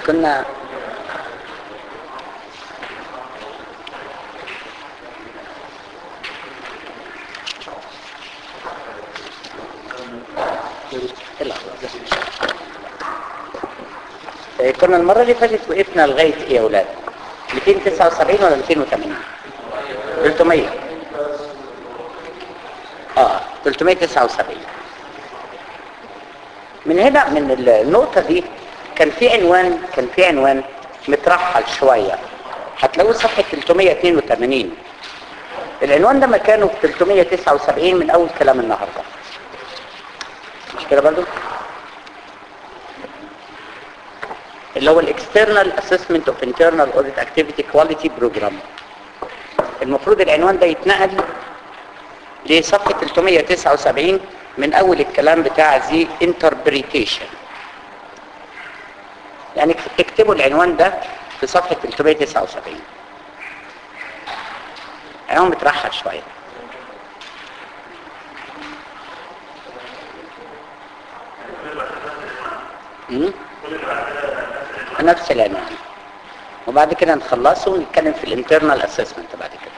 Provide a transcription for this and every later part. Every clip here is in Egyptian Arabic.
كنا إيه، كنا المرة اللي فاتت وقفنا لغاية ايه يا اولاد 279 ولا 280 300 اه 379 من هنا من النقطة دي كان في عنوان كان في عنوان مترحل شوية هتلاقوه صفحة 382 العنوان ده مكانه في 379 من اول كلام النهارده مش كده برضو اللي هو الاكسترنال اسسمنت اوف انترنال اوديت اكتيفيتي كواليتي بروجرام المفروض العنوان ده يتنقل لصفحه 379 من اول الكلام بتاع ذي انتربريتيشن يعني اكتبوا العنوان ده في صفحه 379 عنوان مترحل شويه امم نفس العنوان وبعد كده نخلصه ونتكلم في الانترنال اسسمنت بعد كده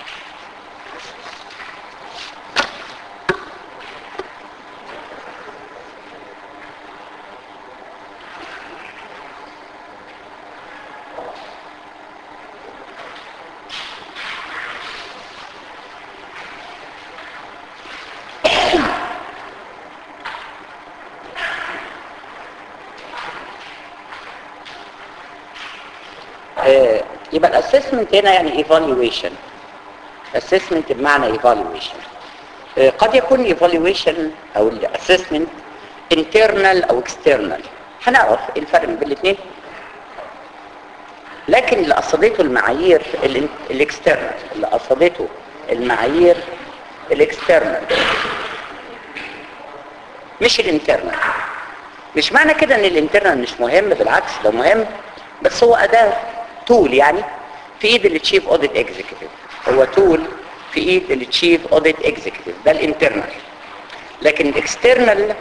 آه، يبقى الاسسمنت هنا يعني ايفالويشن اسسمنت بمعنى ايفالويشن قد يكون ايفالويشن او الاسسمنت internal او external هنعرف إيه الفرق بين الاثنين لكن اللي قصدته المعايير الاكسترنال اللي قصدته المعايير الاكسترنال مش الانترنال مش معنى كده ان الانترنال مش مهم بالعكس ده مهم بس هو اداه تول يعني في ايد التشيف اوديت اكزيكتيف هو تول في ايد التشيف اوديت اكزيكتيف ده الانترنال لكن الاكسترنال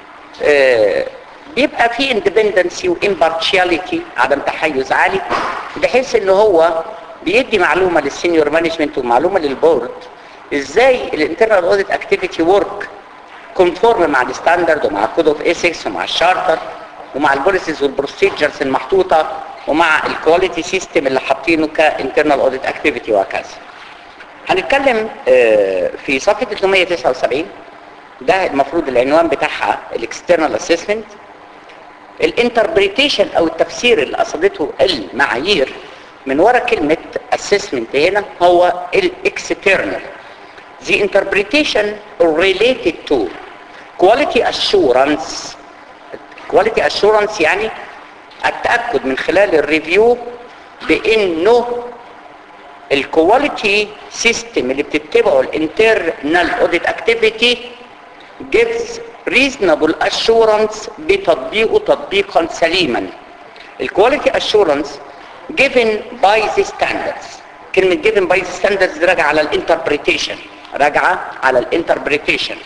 آه بيبقى في اندبندنسي وامبارتشاليتي عدم تحيز عالي بحيث ان هو بيدي معلومه للسينيور مانجمنت ومعلومه للبورد ازاي الانترنال اوديت اكتيفيتي ورك كونفورم مع الستاندرد ومع كود اوف ايثكس ومع الشارتر ومع البوليسيز والبروسيجرز المحطوطه ومع الكواليتي سيستم اللي حاطينه كانترنال اوديت اكتيفيتي وهكذا هنتكلم في صفحه 379 ده المفروض العنوان بتاعها الاكسترنال اسسمنت الانتربريتيشن او التفسير اللي قصدته المعايير من ورا كلمه اسسمنت هنا هو الاكسترنال the interpretation related to quality assurance quality assurance يعني التأكد من خلال الريفيو بانه الكواليتي سيستم اللي بتتبعه الانترنال اوديت اكتيفيتي gives reasonable assurance بتطبيقه تطبيقا سليما الكواليتي assurance given by the standards كلمة given by the standards دي راجعة على الانتربريتيشن راجعة على الانتربريتيشن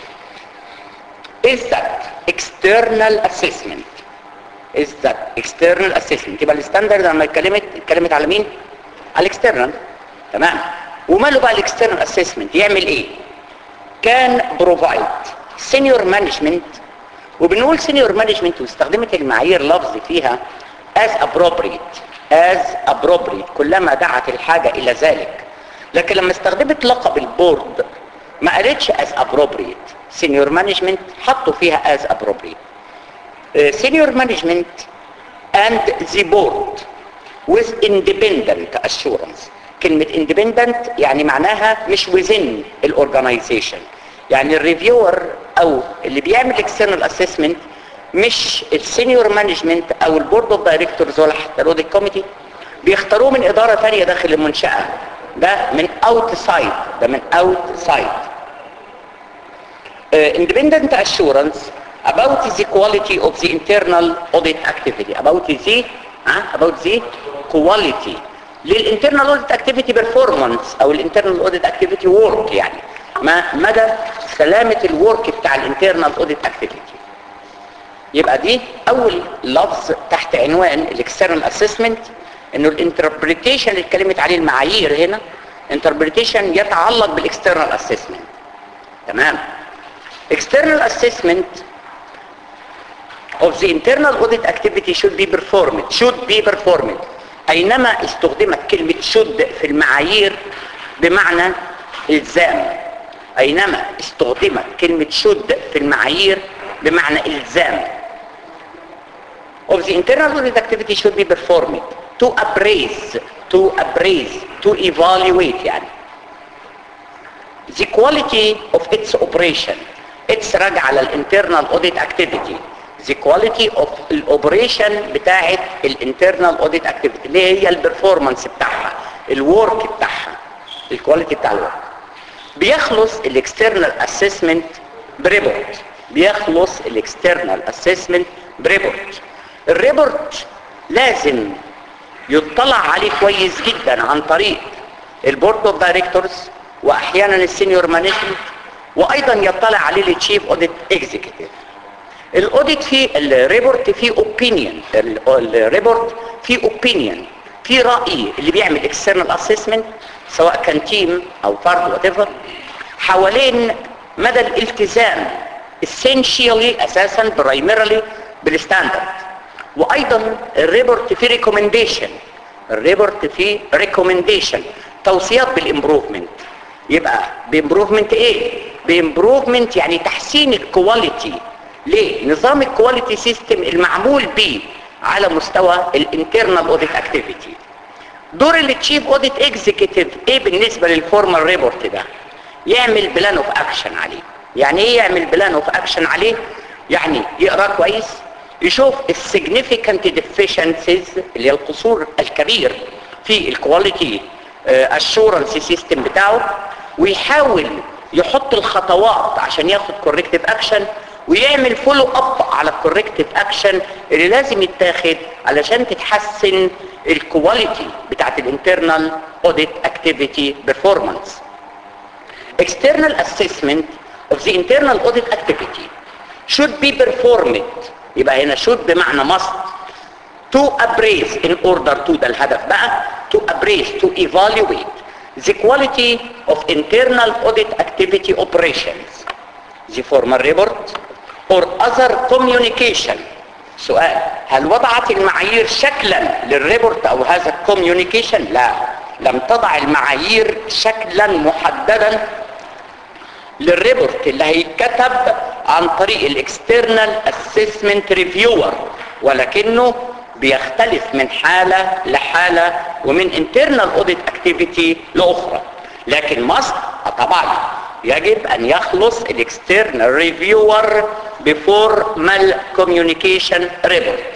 is that external assessment is that external assessment يبقى الستاندرد لما اتكلمت اتكلمت على مين على الاكسترنال تمام وماله بقى الاكسترنال اسسمنت يعمل ايه كان بروفايد سينيور مانجمنت وبنقول سينيور مانجمنت واستخدمت المعايير لفظ فيها as appropriate as appropriate كلما دعت الحاجة الى ذلك لكن لما استخدمت لقب البورد ما قالتش as appropriate senior management حطوا فيها as appropriate uh, senior management and the board with independent assurance كلمة independent يعني معناها مش within الاورجنايزيشن يعني الريفيور او اللي بيعمل external assessment مش السينيور مانجمنت او البورد اوف دايركتورز ولا حتى الاوديت كوميتي بيختاروه من اداره ثانيه داخل المنشاه ده من outside ده من outside uh, independent assurance about the quality of the internal audit activity about the uh, about the quality للانترنال اوديت اكتيفيتي بيرفورمانس او الانترنال اوديت اكتيفيتي ورك يعني ما مدى سلامه الورك بتاع الانترنال اوديت اكتيفيتي يبقى دي اول لفظ تحت تحت عنوان الاكسترنال اسسمنت انه الانتربريتيشن اللي اتكلمت عليه المعايير هنا انتربريتيشن يتعلق بالاكسترنال اسسمنت تمام external assessment of the internal audit activity should be performed should be performed اينما استخدمت كلمة should في المعايير بمعنى الزام اينما استخدمت كلمة should في المعايير بمعنى الزام of the internal audit activity should be performed to appraise to appraise to evaluate يعني the quality of its operation its راجع على الانترنال audit activity the quality of الاوبريشن بتاعت الانترنال audit activity اللي هي البرفورمانس بتاعها الورك بتاعها الكواليتي بتاع الورك بيخلص الاكسترنال اسسمنت بريبورت بيخلص الاكسترنال اسسمنت بريبورت الريبورت لازم يطلع عليه كويس جدا عن طريق البورد اوف دايركتورز واحيانا السينيور مانجمنت وايضا يطلع عليه التشيف اوديت اكزيكتيف الاوديت فيه الريبورت فيه اوبينيون الريبورت فيه اوبينيون في راي اللي بيعمل اكسترنال اسسمنت سواء كان تيم او فرد وات ايفر حوالين مدى الالتزام essentially اساسا برايمرلي بالستاندرد وايضا الريبورت فيه ريكومنديشن الريبورت فيه ريكومنديشن توصيات بالامبروفمنت يبقى بامبروفمنت ايه بامبروفمنت يعني تحسين الكواليتي ليه نظام الكواليتي سيستم المعمول به على مستوى الانترنال اوديت اكتيفيتي دور التشيف اوديت اكزيكتيف ايه بالنسبه للفورمال ريبورت ده يعمل بلان اوف اكشن عليه يعني ايه يعمل بلان اوف اكشن عليه يعني يقرا كويس يشوف السيجنيفيكانت ديفيشنسيز اللي هي القصور الكبير في الكواليتي اشورنس سيستم بتاعه ويحاول يحط الخطوات عشان ياخد كوركتيف اكشن ويعمل فولو اب على الكوركتيف اكشن اللي لازم يتاخد علشان تتحسن الكواليتي بتاعت الانترنال اوديت اكتيفيتي بيرفورمانس external assessment of the internal audit activity should be performed يبقى هنا should بمعنى must to appraise in order to ده الهدف بقى to appraise to evaluate the quality of internal audit activity operations the formal report or other communication سؤال هل وضعت المعايير شكلا للريبورت او هذا الكوميونيكيشن لا لم تضع المعايير شكلا محددا للريبورت اللي هيتكتب عن طريق الاكسترنال اسسمنت ريفيور ولكنه بيختلف من حالة لحالة ومن internal audit activity لأخرى لكن مصر طبعا يجب أن يخلص الاكسترنال ريفيور بفورمال كوميونيكيشن ريبورت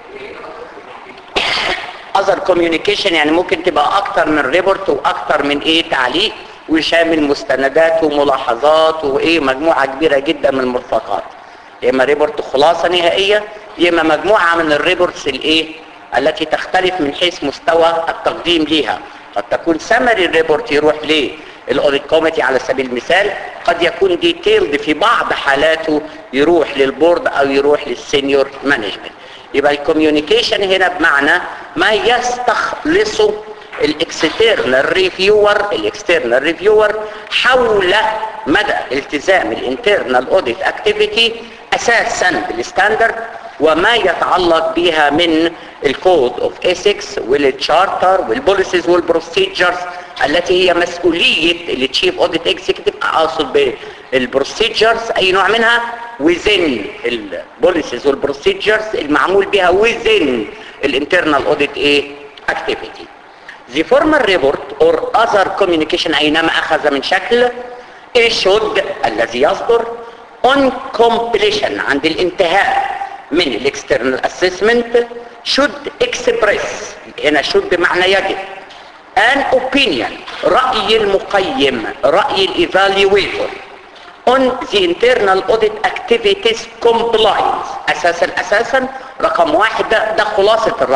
other communication يعني ممكن تبقى اكتر من ريبورت واكتر من ايه تعليق ويشامل مستندات وملاحظات وايه مجموعة كبيرة جدا من المرفقات يا اما ريبورت خلاصة نهائية يا اما مجموعة من الريبورتس الايه التي تختلف من حيث مستوى التقديم ليها قد تكون سمري الريبورت يروح ليه الاوديت كوميتي على سبيل المثال قد يكون ديتيلد في بعض حالاته يروح للبورد او يروح للسينيور مانجمنت يبقى الكوميونيكيشن هنا بمعنى ما يستخلصه الاكسترنال ريفيور الاكسترنال ريفيور حول مدى التزام الانترنال اوديت اكتيفيتي اساسا بالستاندرد وما يتعلق بها من الكود اوف ايثكس والتشارتر والبوليسيز والبروسيجرز التي هي مسؤوليه التشيف اوديت اكزيكتيف اقصد بالبروسيجرز اي نوع منها within البوليسيز والبروسيجرز المعمول بها within الانترنال اوديت ايه activity the formal report or other communication اينما اخذ من شكل issued الذي يصدر on completion عند الانتهاء من الاكسترنال اسسمنت should express هنا should بمعنى يجب an opinion رأي المقيم رأي الايفالويتور on the internal audit activities compliance اساسا اساسا رقم واحد ده, ده خلاصة الرأي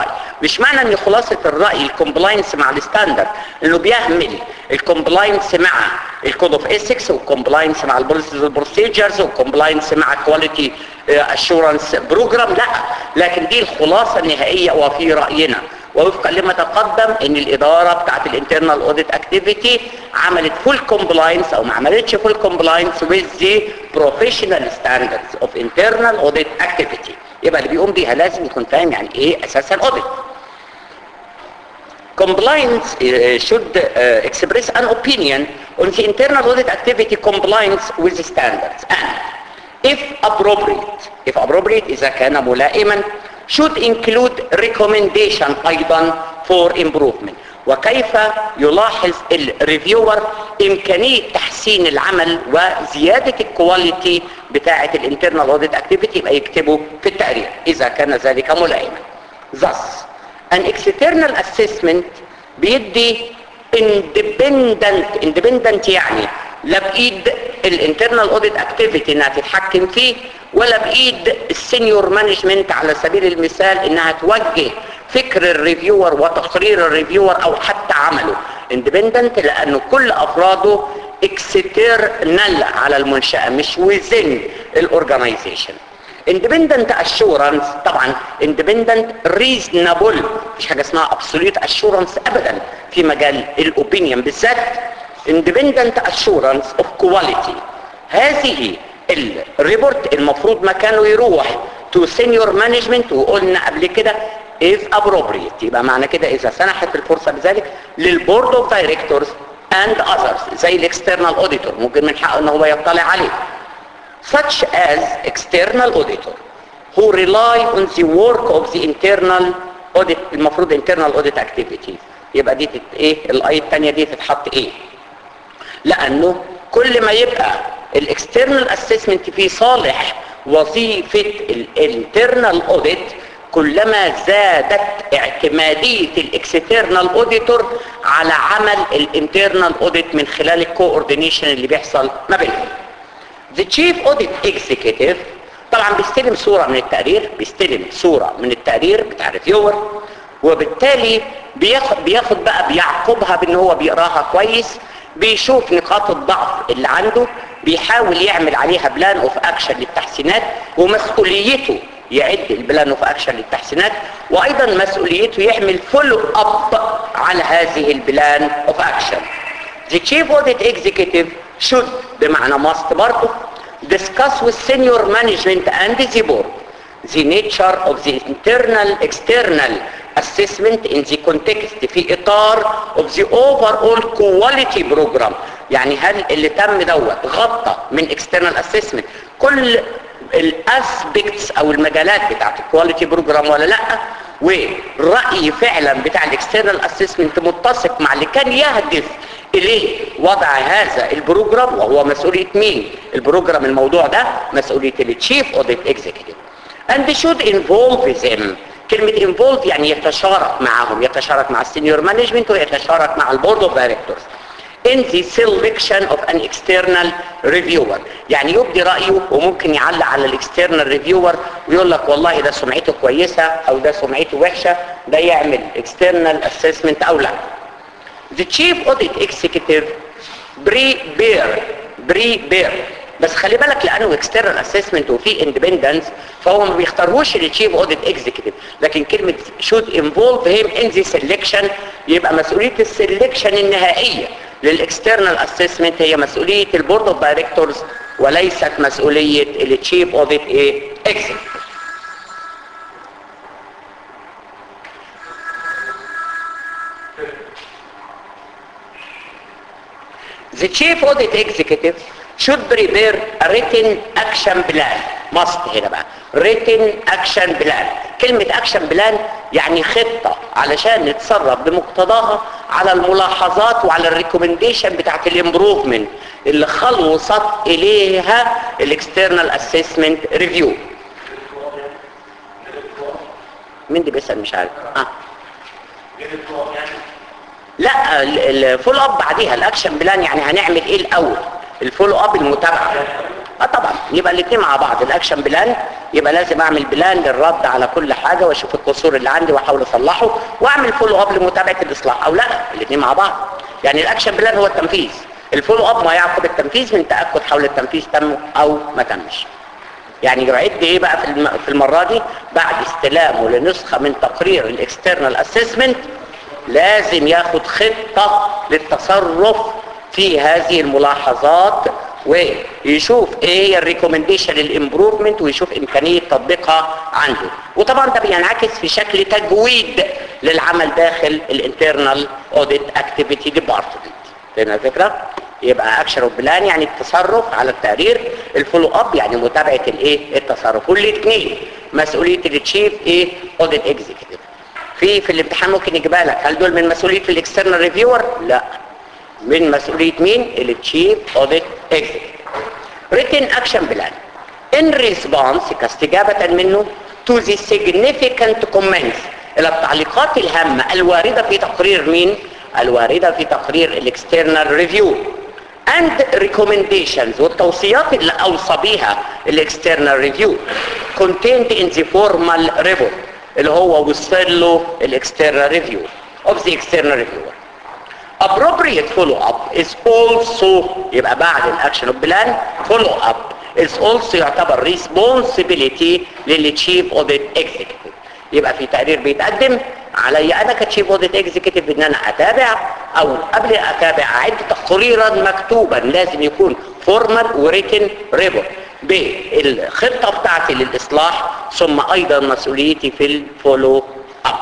مش معنى ان خلاصة الرأي الكومبلاينس مع الستاندرد انه بيهمل الكومبلاينس مع الكود اوف ايثكس والكومبلاينس مع البوليسيز والبروسيجرز والكومبلاينس مع كواليتي اشورنس بروجرام لا لكن دي الخلاصة النهائية وفي رأينا ووفقا لما تقدم ان الاداره بتاعت الانترنال اوديت اكتيفيتي عملت فول كومبلاينس او ما عملتش فول كومبلاينس with the professional standards of internal audit activity يبقى اللي بيقوم بيها لازم يكون فاهم يعني ايه اساسا اوديت compliance uh, should uh, express an opinion on the internal audit activity compliance with the standards and if appropriate if appropriate إذا كان ملائما should include recommendation أيضا for improvement وكيف يلاحظ الريفيور إمكانية تحسين العمل وزيادة الكواليتي بتاعة الانترنال اوديت اكتيفيتي يبقى يكتبه في التقرير إذا كان ذلك ملائما thus an external assessment بيدي independent independent يعني لا بايد الانترنال اوديت اكتيفيتي انها تتحكم فيه ولا بايد السينيور مانجمنت على سبيل المثال انها توجه فكر الريفيور وتقرير الريفيور او حتى عمله اندبندنت لانه كل افراده اكسترنال على المنشأة مش within الاورجنايزيشن independent assurance طبعا independent reasonable مفيش حاجة اسمها absolute assurance ابدا في مجال الاوبينيون بالذات independent assurance of quality هذه الريبورت المفروض مكانه يروح to senior management وقلنا قبل كده if appropriate يبقى معنى كده اذا سنحت الفرصة بذلك للبورد اوف دايركتورز and others زي الاكسترنال auditor ممكن من حقه ان هو يطلع عليه such as external auditor who rely on the work of the internal audit المفروض internal audit activity يبقى دي تت ايه الاي الثانيه دي تتحط ايه لانه كل ما يبقى الاكسترنال اسسمنت في صالح وظيفه الانترنال اوديت كلما زادت اعتماديه الاكسترنال اوديتور على عمل الانترنال اوديت من خلال الكوردينيشن اللي بيحصل ما بينهم The chief audit executive طبعا بيستلم صورة من التقرير بيستلم صورة من التقرير بتاع الريفيور وبالتالي بياخد, بياخد بقى بيعقبها بان هو بيقراها كويس بيشوف نقاط الضعف اللي عنده بيحاول يعمل عليها بلان اوف اكشن للتحسينات ومسؤوليته يعد البلان اوف اكشن للتحسينات وايضا مسؤوليته يعمل فولو اب على هذه البلان اوف اكشن The chief audit executive should بمعنى must برضه discuss with senior management and the board the nature of the internal external assessment in the context في اطار of the overall quality program يعني هل اللي تم دوت غطى من external assessment كل الاسبكتس او المجالات بتاعت الكواليتي بروجرام ولا لا ورأي فعلا بتاع الاكسترنال اسسمنت متسق مع اللي كان يهدف اليه وضع هذا البروجرام وهو مسؤولية مين البروجرام الموضوع ده مسؤولية التشيف اوديت اكزيكتيف and should involve them كلمة involve يعني يتشارك معهم يتشارك مع السينيور مانجمنت ويتشارك مع البورد اوف دايركتورز in the selection of an external reviewer يعني يبدي رأيه وممكن يعلق على الاكسترنال ريفيور ويقول لك والله ده سمعته كويسة او ده سمعته وحشة ده يعمل external assessment او لا the chief audit executive prepare prepare بس خلي بالك لانه اكسترنال اسسمنت وفي اندبندنس فهو ما بيختارهوش التشيف اوديت اكزيكتيف لكن كلمه should involve him in the selection يبقى مسؤوليه السلكشن النهائيه للاكسترنال اسسمنت هي مسؤوليه البورد اوف دايركتورز وليست مسؤوليه التشيف اوديت ايه اكزيكتيف The chief audit executive should prepare a written action plan must هنا بقى written action plan كلمة action plan يعني خطة علشان نتصرف بمقتضاها على الملاحظات وعلى الريكومنديشن بتاعت الامبروفمنت اللي خلصت اليها الاكسترنال اسسمنت ريفيو مين دي بيسأل مش عارف اه لا الفول اب بعديها الاكشن بلان يعني هنعمل ايه الاول الفولو اب المتابعه اه طبعا يبقى الاثنين مع بعض الاكشن بلان يبقى لازم اعمل بلان للرد على كل حاجة واشوف القصور اللي عندي واحاول اصلحه واعمل فولو اب لمتابعة الاصلاح او لا الاثنين مع بعض يعني الاكشن بلان هو التنفيذ الفولو اب ما يعقب التنفيذ من تاكد حول التنفيذ تم او ما تمش يعني يعد ايه بقى في الم- في المره دي بعد استلامه لنسخه من تقرير الاكسترنال اسسمنت لازم ياخد خطه للتصرف في هذه الملاحظات ويشوف ايه هي الريكومنديشن الامبروفمنت ويشوف امكانيه تطبيقها عنده وطبعا ده بينعكس في شكل تجويد للعمل داخل الانترنال اوديت اكتيفيتي ديبارتمنت فهمنا الفكره يبقى اكشن بلان يعني التصرف على التقرير الفولو اب يعني متابعه الايه التصرف والاثنين مسؤوليه التشيف ايه اوديت اكزيكتيف في في الامتحان ممكن يجيبها لك هل دول من مسؤوليه الاكسترنال ريفيور لا من مسؤوليه مين التشيف اوديت اكزيكتيف written action plan in response كاستجابة منه to the significant comments إلى التعليقات الهامة الواردة في تقرير مين؟ الواردة في تقرير الاكسترنال ريفيو and recommendations والتوصيات اللي أوصى بيها الاكسترنال ريفيو contained in the formal report اللي هو وصل له الاكسترنال ريفيو of the external reviewer appropriate follow up is also يبقى بعد الاكشن بلان follow up is also يعتبر responsibility للتشيف اوديت اكزيكتيف يبقى في تقرير بيتقدم علي انا كتشيف اوديت اكزيكتيف ان انا اتابع او قبل اتابع اعد تقريرا مكتوبا لازم يكون فورمال وريتن ريبورت بالخطه بتاعتي للاصلاح ثم ايضا مسؤوليتي في الفولو اب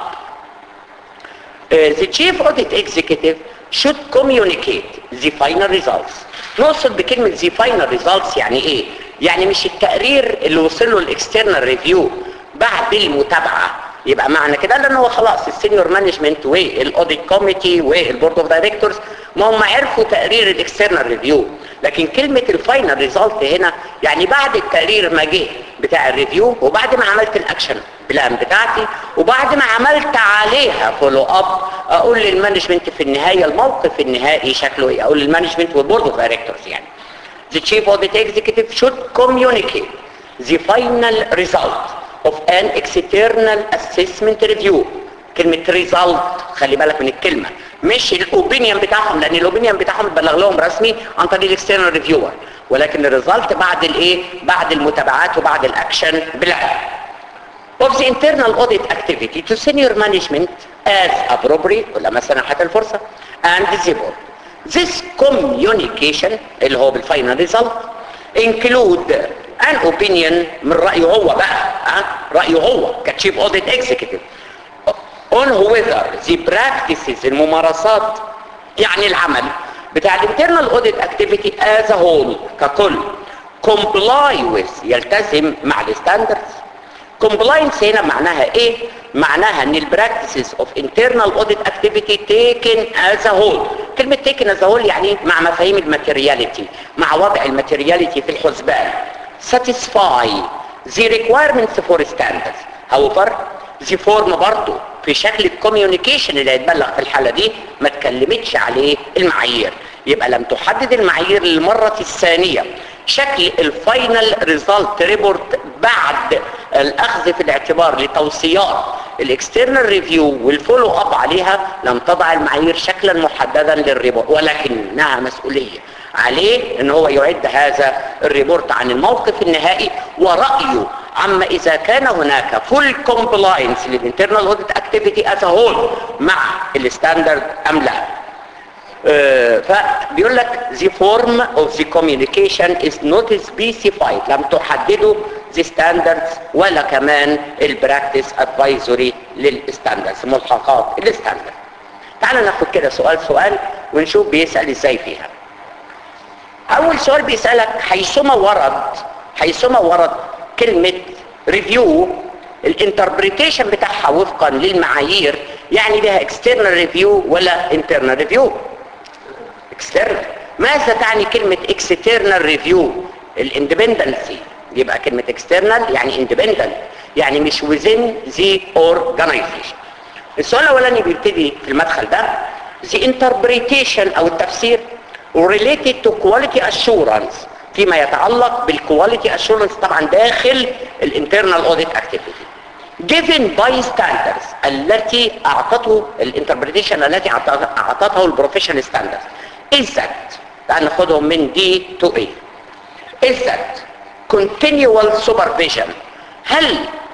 the chief audit executive should communicate the final results نقصد بكلمة the final results يعني ايه يعني مش التقرير اللي وصل له الاكسترنال ريفيو بعد المتابعة يبقى معنى كده لان هو خلاص السينيور مانجمنت والاوديت كوميتي والبورد اوف دايركتورز ما هم عرفوا تقرير الاكسترنال ريفيو لكن كلمة الفاينل ريزلت هنا يعني بعد التقرير ما جه بتاع الريفيو وبعد ما عملت الاكشن بلان بتاعتي وبعد ما عملت عليها فولو اب اقول للمانجمنت في النهايه الموقف النهائي شكله ايه اقول للمانجمنت والبورد اوف دايركتورز يعني the chief audit executive should communicate the final result of an external assessment review كلمة result خلي بالك من الكلمة مش الاوبينيون بتاعهم لان الاوبينيون بتاعهم اتبلغ لهم رسمي عن طريق الاكسترنال ريفيور ولكن الريزلت بعد الايه بعد المتابعات وبعد الاكشن بلان of the internal audit activity to senior management as appropriate ولا مثلا حتى الفرصة and the board. This communication اللي هو بالفاينل result include an opinion من رأيه هو بقى ها رأيه هو كتشيف audit executive on whether the practices الممارسات يعني العمل بتاع الانترنال audit activity as a whole ككل comply with يلتزم مع الستاندردز compliance هنا معناها ايه معناها ان البراكتسز اوف internal audit activity taken as a whole كلمة taken as a whole يعني مع مفاهيم الماتيرياليتي مع وضع الماتيرياليتي في الحسبان satisfy the requirements for standards however the form برضه في شكل الكوميونيكيشن اللي هيتبلغ في الحالة دي ما تكلمتش عليه المعايير يبقى لم تحدد المعايير للمرة الثانية شكل الفاينل ريزلت ريبورت بعد الاخذ في الاعتبار لتوصيات الاكسترنال ريفيو والفولو اب عليها لم تضع المعايير شكلا محددا للريبورت ولكنها مسؤوليه عليه ان هو يعد هذا الريبورت عن الموقف النهائي ورأيه عما اذا كان هناك فول كومبلاينس للانترنال اوديت اكتيفيتي از هول مع الستاندرد ام لا آه، فبيقول لك the form of the communication is not specified لم تحدده the standards ولا كمان البراكتس advisory للستاندردز ملحقات الستاندرد تعال ناخد كده سؤال سؤال ونشوف بيسأل ازاي فيها اول سؤال بيسألك حيثما ورد حيثما ورد كلمة ريفيو الانتربريتيشن بتاعها وفقا للمعايير يعني لها external ريفيو ولا internal ريفيو external ماذا تعني كلمة external ريفيو الاندبندنسي يبقى كلمة external يعني independent يعني مش within the organization السؤال الاولاني بيبتدي في المدخل ده the interpretation او التفسير related to quality assurance فيما يتعلق بالكواليتي اشورنس طبعا داخل الانترنال اوديت اكتيفيتي given by standards التي اعطته الانتربريتيشن التي اعطته البروفيشنال ستاندرز is that تعال ناخدهم من دي تو اي is that continual supervision هل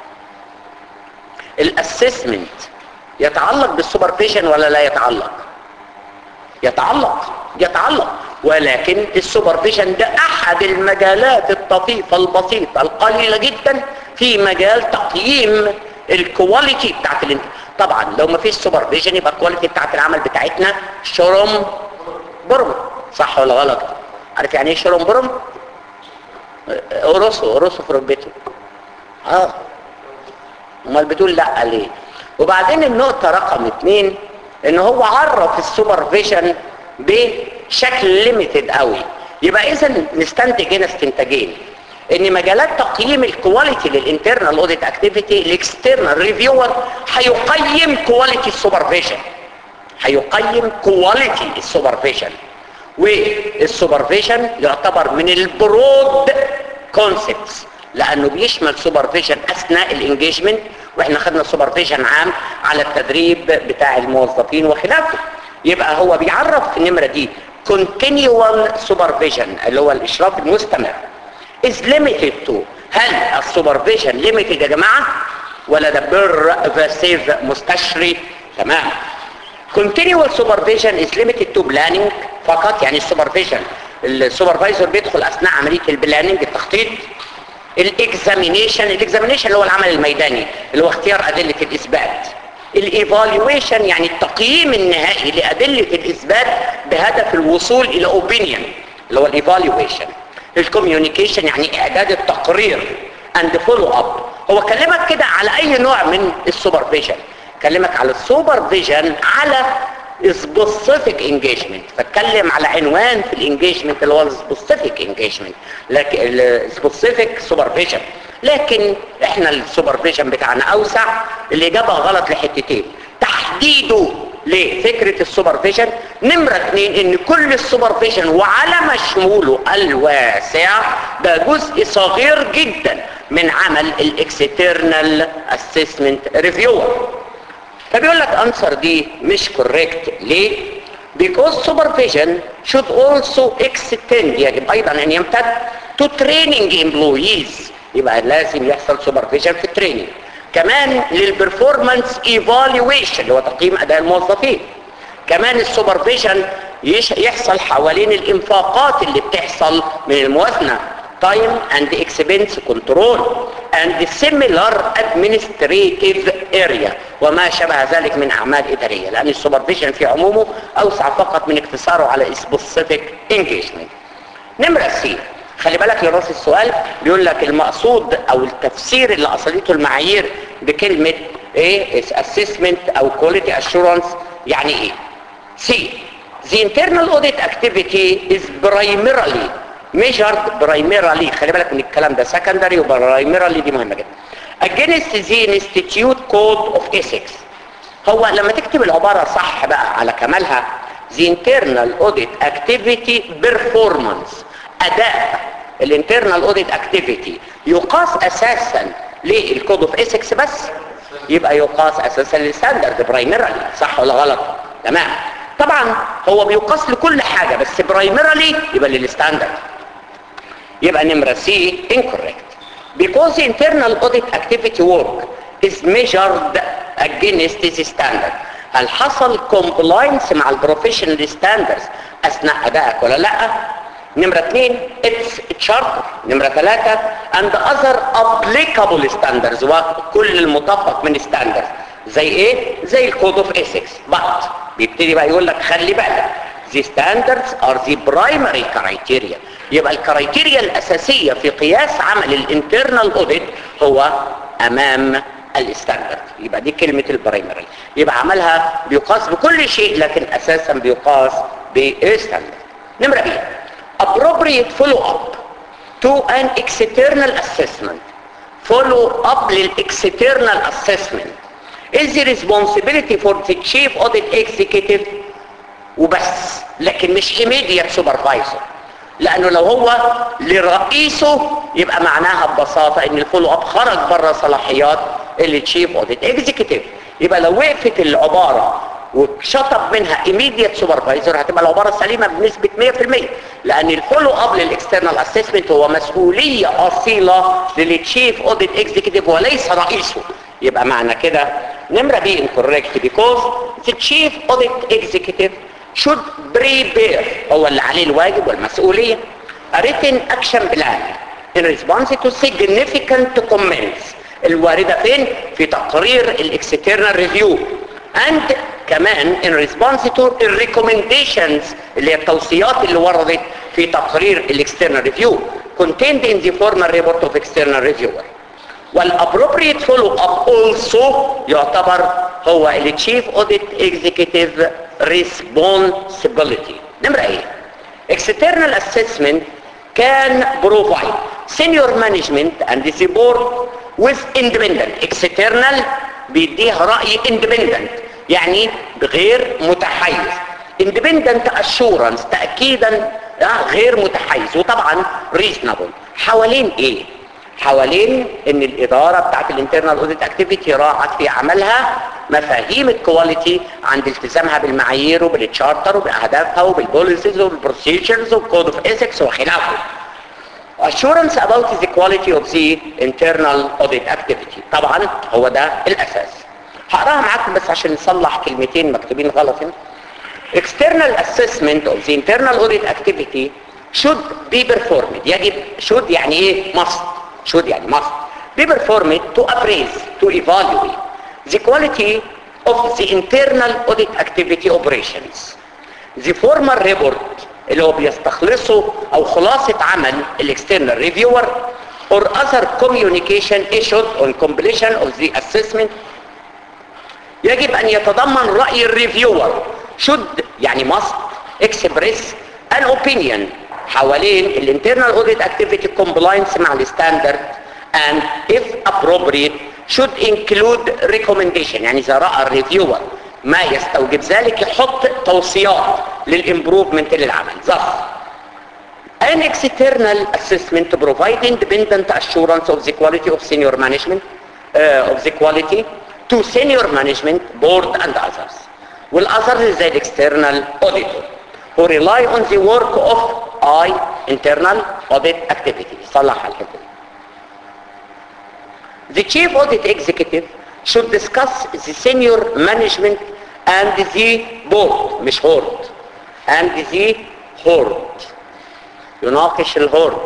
الاسسمنت يتعلق بالسوبرفيجن ولا لا يتعلق يتعلق يتعلق ولكن السوبرفيجن ده احد المجالات الطفيفة البسيطة القليلة جدا في مجال تقييم الكواليتي بتاعت الانت طبعا لو ما فيش سوبرفيجن يبقى الكواليتي بتاعت العمل بتاعتنا شرم برم صح ولا غلط عارف يعني ايه شرم برم قرصه قرصه في ركبته اه امال بتقول لا ليه وبعدين النقطة رقم اتنين ان هو عرف السوبرفيجن بشكل ليميتد قوي يبقى اذا نستنتج هنا استنتاجين ان مجالات تقييم الكواليتي للانترنال اوديت اكتيفيتي الاكسترنال ريفيور هيقيم كواليتي السوبرفيجن هيقيم كواليتي السوبرفيجن والسوبرفيجن يعتبر من البرود كونسبتس لانه بيشمل سوبرفيجن اثناء الانجيجمنت واحنا خدنا سوبرفيجن عام على التدريب بتاع الموظفين وخلافه يبقى هو بيعرف في النمره دي continual supervision اللي هو الاشراف المستمر is limited to هل السوبرفيجن limited يا جماعه ولا ده بيرفاسيف مستشري تمام continual supervision is limited to planning فقط يعني السوبرفيجن السوبرفايزر بيدخل اثناء عمليه البلاننج التخطيط الاكزامينيشن الاكزامينيشن اللي هو العمل الميداني اللي هو اختيار ادله الاثبات الايفالويشن يعني التقييم النهائي لادله الاثبات بهدف الوصول الى اوبينيون اللي هو الايفالويشن الكوميونيكيشن يعني اعداد التقرير اند فولو اب هو كلمك كده على اي نوع من السوبرفيجن كلمك على السوبرفيجن على سبيسيفيك انجيجمنت فاتكلم على عنوان في الانجيجمنت اللي هو السبيسيفيك انجيجمنت لكن السبيسيفيك سوبرفيجن لكن احنا السوبرفيجن بتاعنا اوسع الاجابه غلط لحتتين تحديده لفكرة السوبرفيجن نمرة اتنين ان كل السوبرفيجن وعلى مشموله الواسع ده جزء صغير جدا من عمل الاكسترنال اسسمنت ريفيور فبيقول لك انسر دي مش كوريكت ليه because supervision should also extend يجب ايضا ان يمتد to training employees يبقى لازم يحصل supervision في التريننج كمان للبرفورمانس ايفالويشن اللي هو تقييم اداء الموظفين كمان السوبرفيجن يحصل حوالين الانفاقات اللي بتحصل من الموازنه time and expense control and similar administrative area وما شابه ذلك من اعمال اداريه لان السوبرفيجن في عمومه اوسع فقط من اقتصاره على specific engagement نمره سي خلي بالك لراس السؤال بيقول لك المقصود او التفسير اللي اصلته المعايير بكلمه ايه assessment او quality assurance يعني ايه سي the internal audit activity is primarily measured primarily خلي بالك من الكلام ده secondary و primarily دي مهمه جدا against the institute code of ethics هو لما تكتب العباره صح بقى على كمالها the internal audit activity performance اداء الانترنال اوديت اكتيفيتي يقاس اساسا للكود اوف ايثكس بس يبقى يقاس اساسا للستاندرد برايمرالي صح ولا غلط تمام طبعا هو بيقاس لكل حاجه بس برايمرالي يبقى للستاندرد يبقى نمره سي incorrect because internal audit activity work is measured against this standard هل حصل compliance مع البروفيشنال ستاندردز اثناء ادائك ولا لا نمرة اثنين اتس تشارتر نمرة ثلاثة and other applicable standards وكل المتفق من standards زي ايه؟ زي الكود اوف ethics but بيبتدي بقى يقول لك خلي بالك the standards are the primary criteria يبقى الكرايتيريا الاساسية في قياس عمل الانترنال اوديت هو امام الستاندرد يبقى دي كلمة البرايمري يبقى عملها بيقاس بكل شيء لكن اساسا بيقاس بالستاندرد نمرة بيه appropriate follow up to an external assessment follow up للاكسترنال assessment is the responsibility for the chief audit executive وبس لكن مش immediate supervisor لانه لو هو لرئيسه يبقى معناها ببساطه ان الفولو اب خرج بره صلاحيات التشيف اوديت اكزيكتيف يبقى لو وقفت العباره وشطب منها immediate سوبرفايزر هتبقى العباره سليمه بنسبه 100% لان الفولو اب للاكسترنال اسسمنت هو مسؤوليه اصيله للتشيف اوديت اكزيكتيف وليس رئيسه يبقى معنى كده نمره بي incorrect because the chief audit executive should prepare هو اللي عليه الواجب والمسؤوليه a written action plan in response to significant comments الواردة فين؟ في تقرير الاكسترنال ريفيو and كمان in response to recommendations اللي هي التوصيات اللي وردت في تقرير الاكسترنال ريفيو contained in the formal report of external reviewer والappropriate follow up also يعتبر هو اللي chief audit executive responsibility نمرة ايه external assessment can provide senior management and the board with independent external بيديه رأي independent يعني غير متحيز independent assurance تأكيدا غير متحيز وطبعا reasonable حوالين ايه حوالين ان الاداره بتاعت الانترنال اوديت اكتيفيتي راعت في عملها مفاهيم الكواليتي عند التزامها بالمعايير وبالتشارتر وباهدافها وبالبوليسيز وبالبروسيجرز وكود اوف ايثكس وخلافه assurance about the quality of the internal audit activity طبعا هو ده الاساس هقراها معاكم بس عشان نصلح كلمتين مكتوبين غلط هنا external assessment of the internal audit activity should be performed يجب should يعني ايه must should يعني must be performed to appraise to evaluate the quality of the internal audit activity operations the formal report اللي هو بيستخلصه او خلاصة عمل الاكسترنال ريفيور or other communication issued on completion of the assessment يجب ان يتضمن رأي الريفيور should يعني must express an opinion حوالين الانترنال audit activity compliance مع الستاندرد and if appropriate should include recommendation يعني اذا راى الريفيور ما يستوجب ذلك يحط توصيات للامبروفمنت للعمل thus an external assessment to provide independent assurance of the quality of senior management uh, of the quality to senior management board and others والاذرز زي الاكسترنال auditor who rely on the work of I internal audit activity صلح الحته دي The chief audit executive should discuss the senior management and the board مش هورد and the هورد يناقش الهورد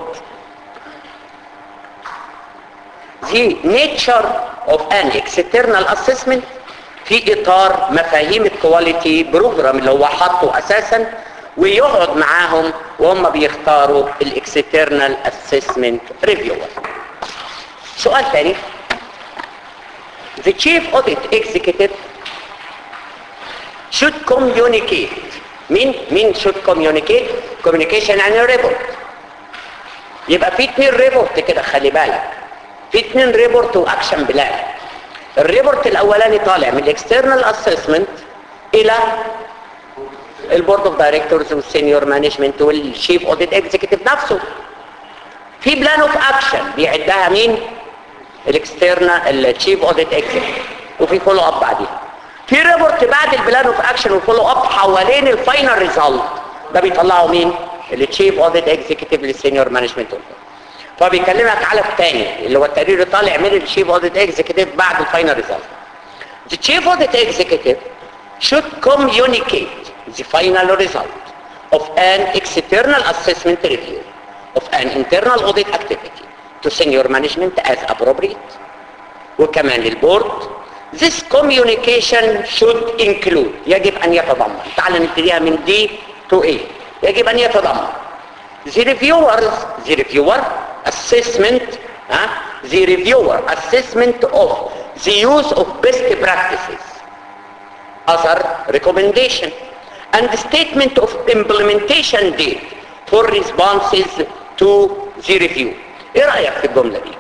the nature of an external assessment في اطار مفاهيم الكواليتي بروجرام اللي هو حاطه اساسا ويقعد معاهم وهم بيختاروا الاكسترنال اسسمنت ريفيور سؤال ثاني the chief audit executive should communicate مين مين should communicate communication يعني ريبورت يبقى في اتنين ريبورت كده خلي بالك في اتنين ريبورت واكشن بلان الريبورت الاولاني طالع من الاكسترنال اسسمنت الى البورد اوف دايركتورز والسينيور مانجمنت والشيف اوديت اكزيكتيف نفسه في بلان اوف اكشن بيعدها مين الاكسترنال الشيف اوديت اكزيكتيف وفي فولو اب بعديها في ريبورت بعد البلان اوف اكشن والفولو اب حوالين الفاينل ريزلت ده بيطلعه مين التشيف اوديت اكزيكتيف للسينيور مانجمنت فبيكلمك على الثاني اللي هو التقرير اللي طالع من الشيف اوديت اكزيكتيف بعد الفاينل ريزلت The chief audit executive should communicate the final result of an external assessment review of an internal audit activity to senior management as appropriate وكمان للبورد This communication should include يجب أن يتضمن تعال نبتديها من D to A يجب أن يتضمن The reviewers the reviewer assessment ها the reviewer assessment of the use of best practices other recommendation and the statement of implementation date for responses to the review ايه رأيك في الجملة دي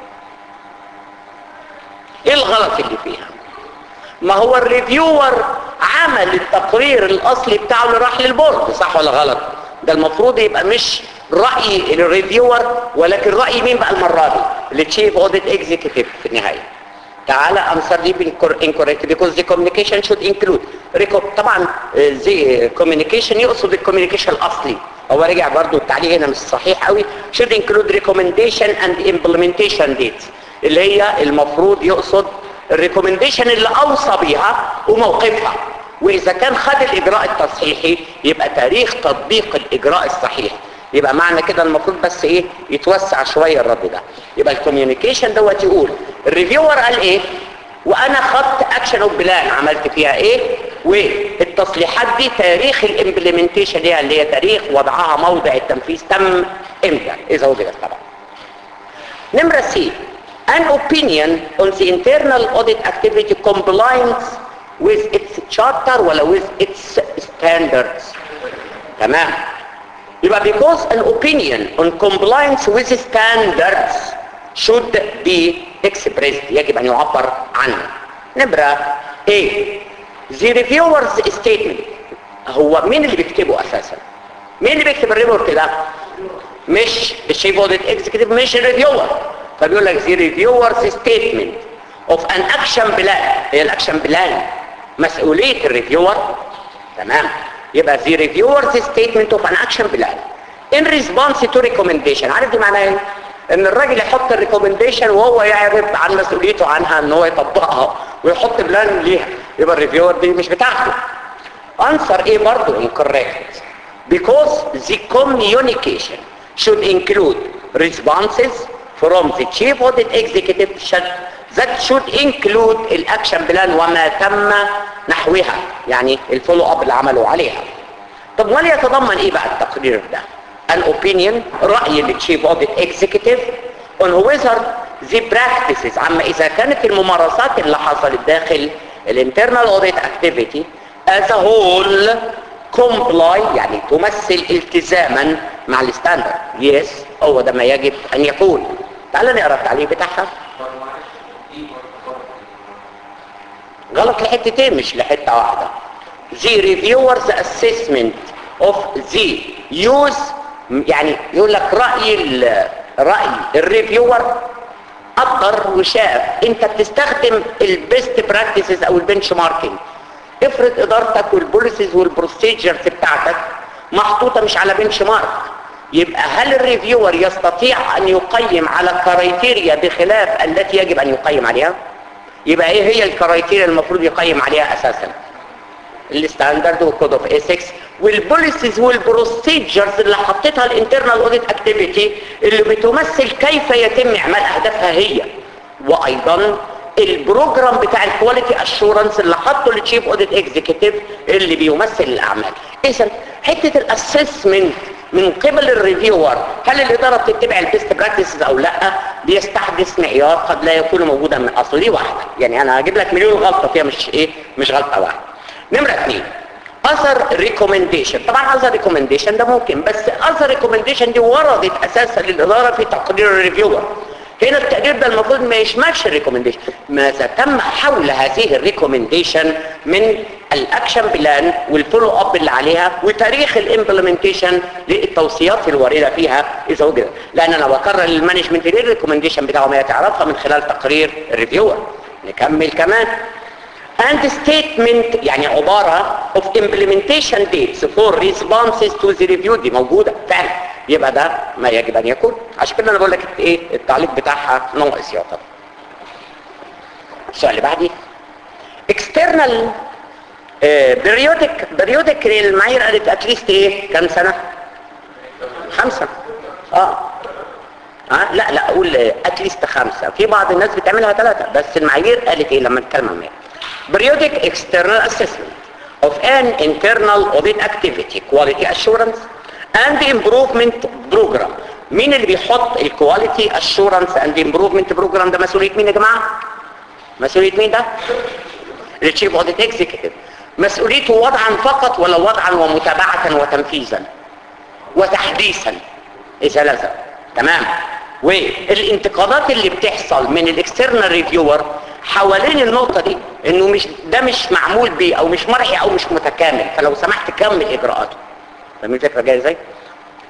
ايه الغلط اللي فيها ما هو الريفيور عمل التقرير الاصلي بتاعه اللي راح للبورد صح ولا غلط ده المفروض يبقى مش راي الريفيور ولكن راي مين بقى المره دي التشيف اوديت اكزيكتيف في النهايه تعالى answer دي incorrect because the communication should include reco- طبعا زي communication يقصد الكوميونيكيشن الاصلي هو رجع برضو التعليق هنا مش صحيح قوي should include recommendation and implementation dates اللي هي المفروض يقصد الريكومنديشن اللي اوصى بيها وموقفها واذا كان خد الاجراء التصحيحي يبقى تاريخ تطبيق الاجراء الصحيح يبقى معنى كده المفروض بس ايه يتوسع شويه الرد ده يبقى الكوميونيكيشن دوت يقول الريفيور قال ايه وانا خدت اكشن اوف بلان عملت فيها ايه والتصليحات دي تاريخ الامبلمنتيشن ليها اللي هي تاريخ وضعها موضع التنفيذ تم امتى اذا وجدت طبعا نمرة سي an opinion on the internal audit activity compliance with its charter ولا with its standards تمام يبقى because an opinion on compliance with standards should be expressed يجب أن يعبر عنه نمرة A the reviewer's statement هو مين اللي بيكتبه أساسا مين اللي بيكتب الريبورت ده مش الشيف اوديت اكزيكتيف مش الريفيور فبيقول لك the reviewer's statement of an action plan هي الاكشن بلان مسؤولية الريفيور تمام يبقى the reviewer's statement of an action plan in response to recommendation عارف دي معناها ايه؟ ان الراجل يحط الريكومنديشن وهو يعرف عن مسؤوليته عنها ان هو يطبقها ويحط بلان ليها يبقى الريفيور دي مش بتاعته answer ايه برضه incorrect because the communication should include responses from the chief audit executive should, that should include الاكشن بلان وما تم نحوها يعني الفولو اب اللي عملوا عليها طب ولا يتضمن ايه بقى التقرير ده an opinion رأي التشيف audit executive on whether the practices عما اذا كانت الممارسات اللي حصلت داخل الانترنال audit activity as a whole comply يعني تمثل التزاما مع الستاندرد يس هو ده ما يجب ان يكون تعال نقرا التعليق بتاعها غلط لحتتين مش لحته واحده the reviewer's assessment of the use يعني يقول لك راي ال راي الريفيور قدر وشاف انت بتستخدم البيست براكتسز او البنش ماركينج افرض ادارتك والبوليسيز والبروسيجرز بتاعتك محطوطه مش على بنش مارك يبقى هل الريفيور يستطيع ان يقيم على كرايتيريا بخلاف التي يجب ان يقيم عليها يبقى ايه هي الكرايتيريا المفروض يقيم عليها اساسا الستاندرد والكود اوف ايثكس والبوليسيز والبروسيجرز اللي حطيتها الانترنال اوديت اكتيفيتي اللي بتمثل كيف يتم اعمال اهدافها هي وايضا البروجرام بتاع الكواليتي اشورنس اللي حطه التشيف اوديت اكزيكتيف اللي بيمثل الاعمال اذا حته الاسسمنت من قبل الريفيور هل الاداره بتتبع البيست براكتسز او لا بيستحدث معيار قد لا يكون موجودا من اصل دي واحده يعني انا هجيب لك مليون غلطه فيها مش ايه مش غلطه واحده نمره اثنين اثر ريكومنديشن طبعا اثر ريكومنديشن ده ممكن بس اثر ريكومنديشن دي وردت اساسا للاداره في تقرير الريفيور هنا التقرير ده المفروض ما يشملش الريكومنديشن ماذا تم حول هذه الريكومنديشن من الاكشن بلان والفولو اب اللي عليها وتاريخ الامبلمنتيشن للتوصيات الوارده فيها اذا وجدت لان انا بكرر للمانجمنت ليه الريكومنديشن بتاعه ما تعرفها من خلال تقرير الريفيور نكمل كمان and statement يعني عبارة of implementation dates for responses to the review دي موجودة فعلا يبقى ده ما يجب ان يكون عشان كده انا بقول لك ايه التعليق بتاعها ناقص يعتبر السؤال اللي بعديه external uh, periodic periodic المعايير قالت اتليست ايه كام سنة خمسة اه اه لا لا اقول اتليست خمسة في بعض الناس بتعملها ثلاثة بس المعايير قالت ايه لما نتكلم عنها periodic external assessment of an internal audit activity quality assurance and improvement program مين اللي بيحط الكواليتي اشورنس اند امبروفمنت بروجرام ده مسؤوليه مين يا جماعه مسؤوليه مين ده التشيف اوديت اكزيكتيف مسؤوليته وضعا فقط ولا وضعا ومتابعه وتنفيذا وتحديثا اذا لزم تمام والانتقادات اللي بتحصل من الاكسترنال ريفيور حوالين النقطة دي انه مش ده مش معمول بيه او مش مرحي او مش متكامل فلو سمحت كمل اجراءاته فاهمين الفكرة جاية ازاي؟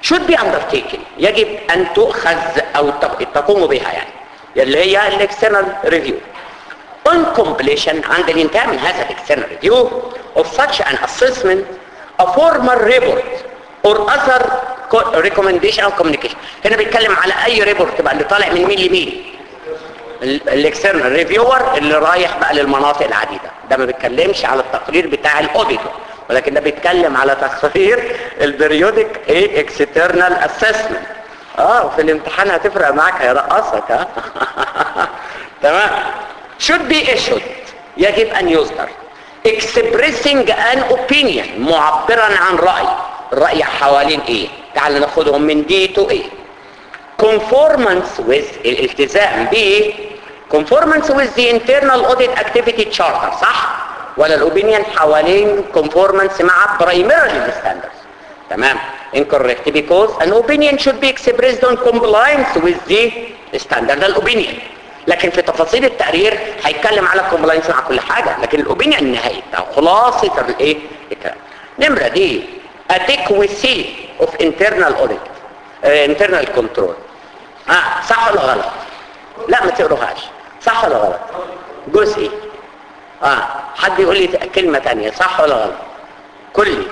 should be undertaken يجب ان تؤخذ او تقوم بها يعني اللي هي الاكسترنال ريفيو on completion عند الانتهاء من هذا الاكسترنال ريفيو of such an assessment a formal report or other recommendation or communication هنا بيتكلم على اي ريبورت بقى اللي طالع من مين لمين الاكسترنال ريفيور اللي رايح بقى للمناطق العديده ده ما بيتكلمش على التقرير بتاع الاوديتور ولكن ده بيتكلم على تقرير البريودك ايه اكسترنال اسسمنت اه وفي الامتحان هتفرق معاك هيرقصك ها تمام should be issued يجب ان يصدر expressing an opinion معبرا عن رأي الرأي حوالين ايه تعال ناخدهم من دي تو ايه conformance with الالتزام ب conformance with the internal audit activity charter صح ولا الاوبينيون حوالين conformance مع primarily standards تمام incorrect because an opinion should be expressed on compliance with the standard الopinion لكن في تفاصيل التقرير هيتكلم على compliance مع كل حاجة لكن الاوبينيون النهائي بتاع خلاصة الايه الكلام نمرة دي adequacy of internal audit uh, internal control اه صح ولا غلط لا ما تقروهاش صح ولا غلط جزئي اه حد يقول لي كلمة تانية صح ولا غلط كلي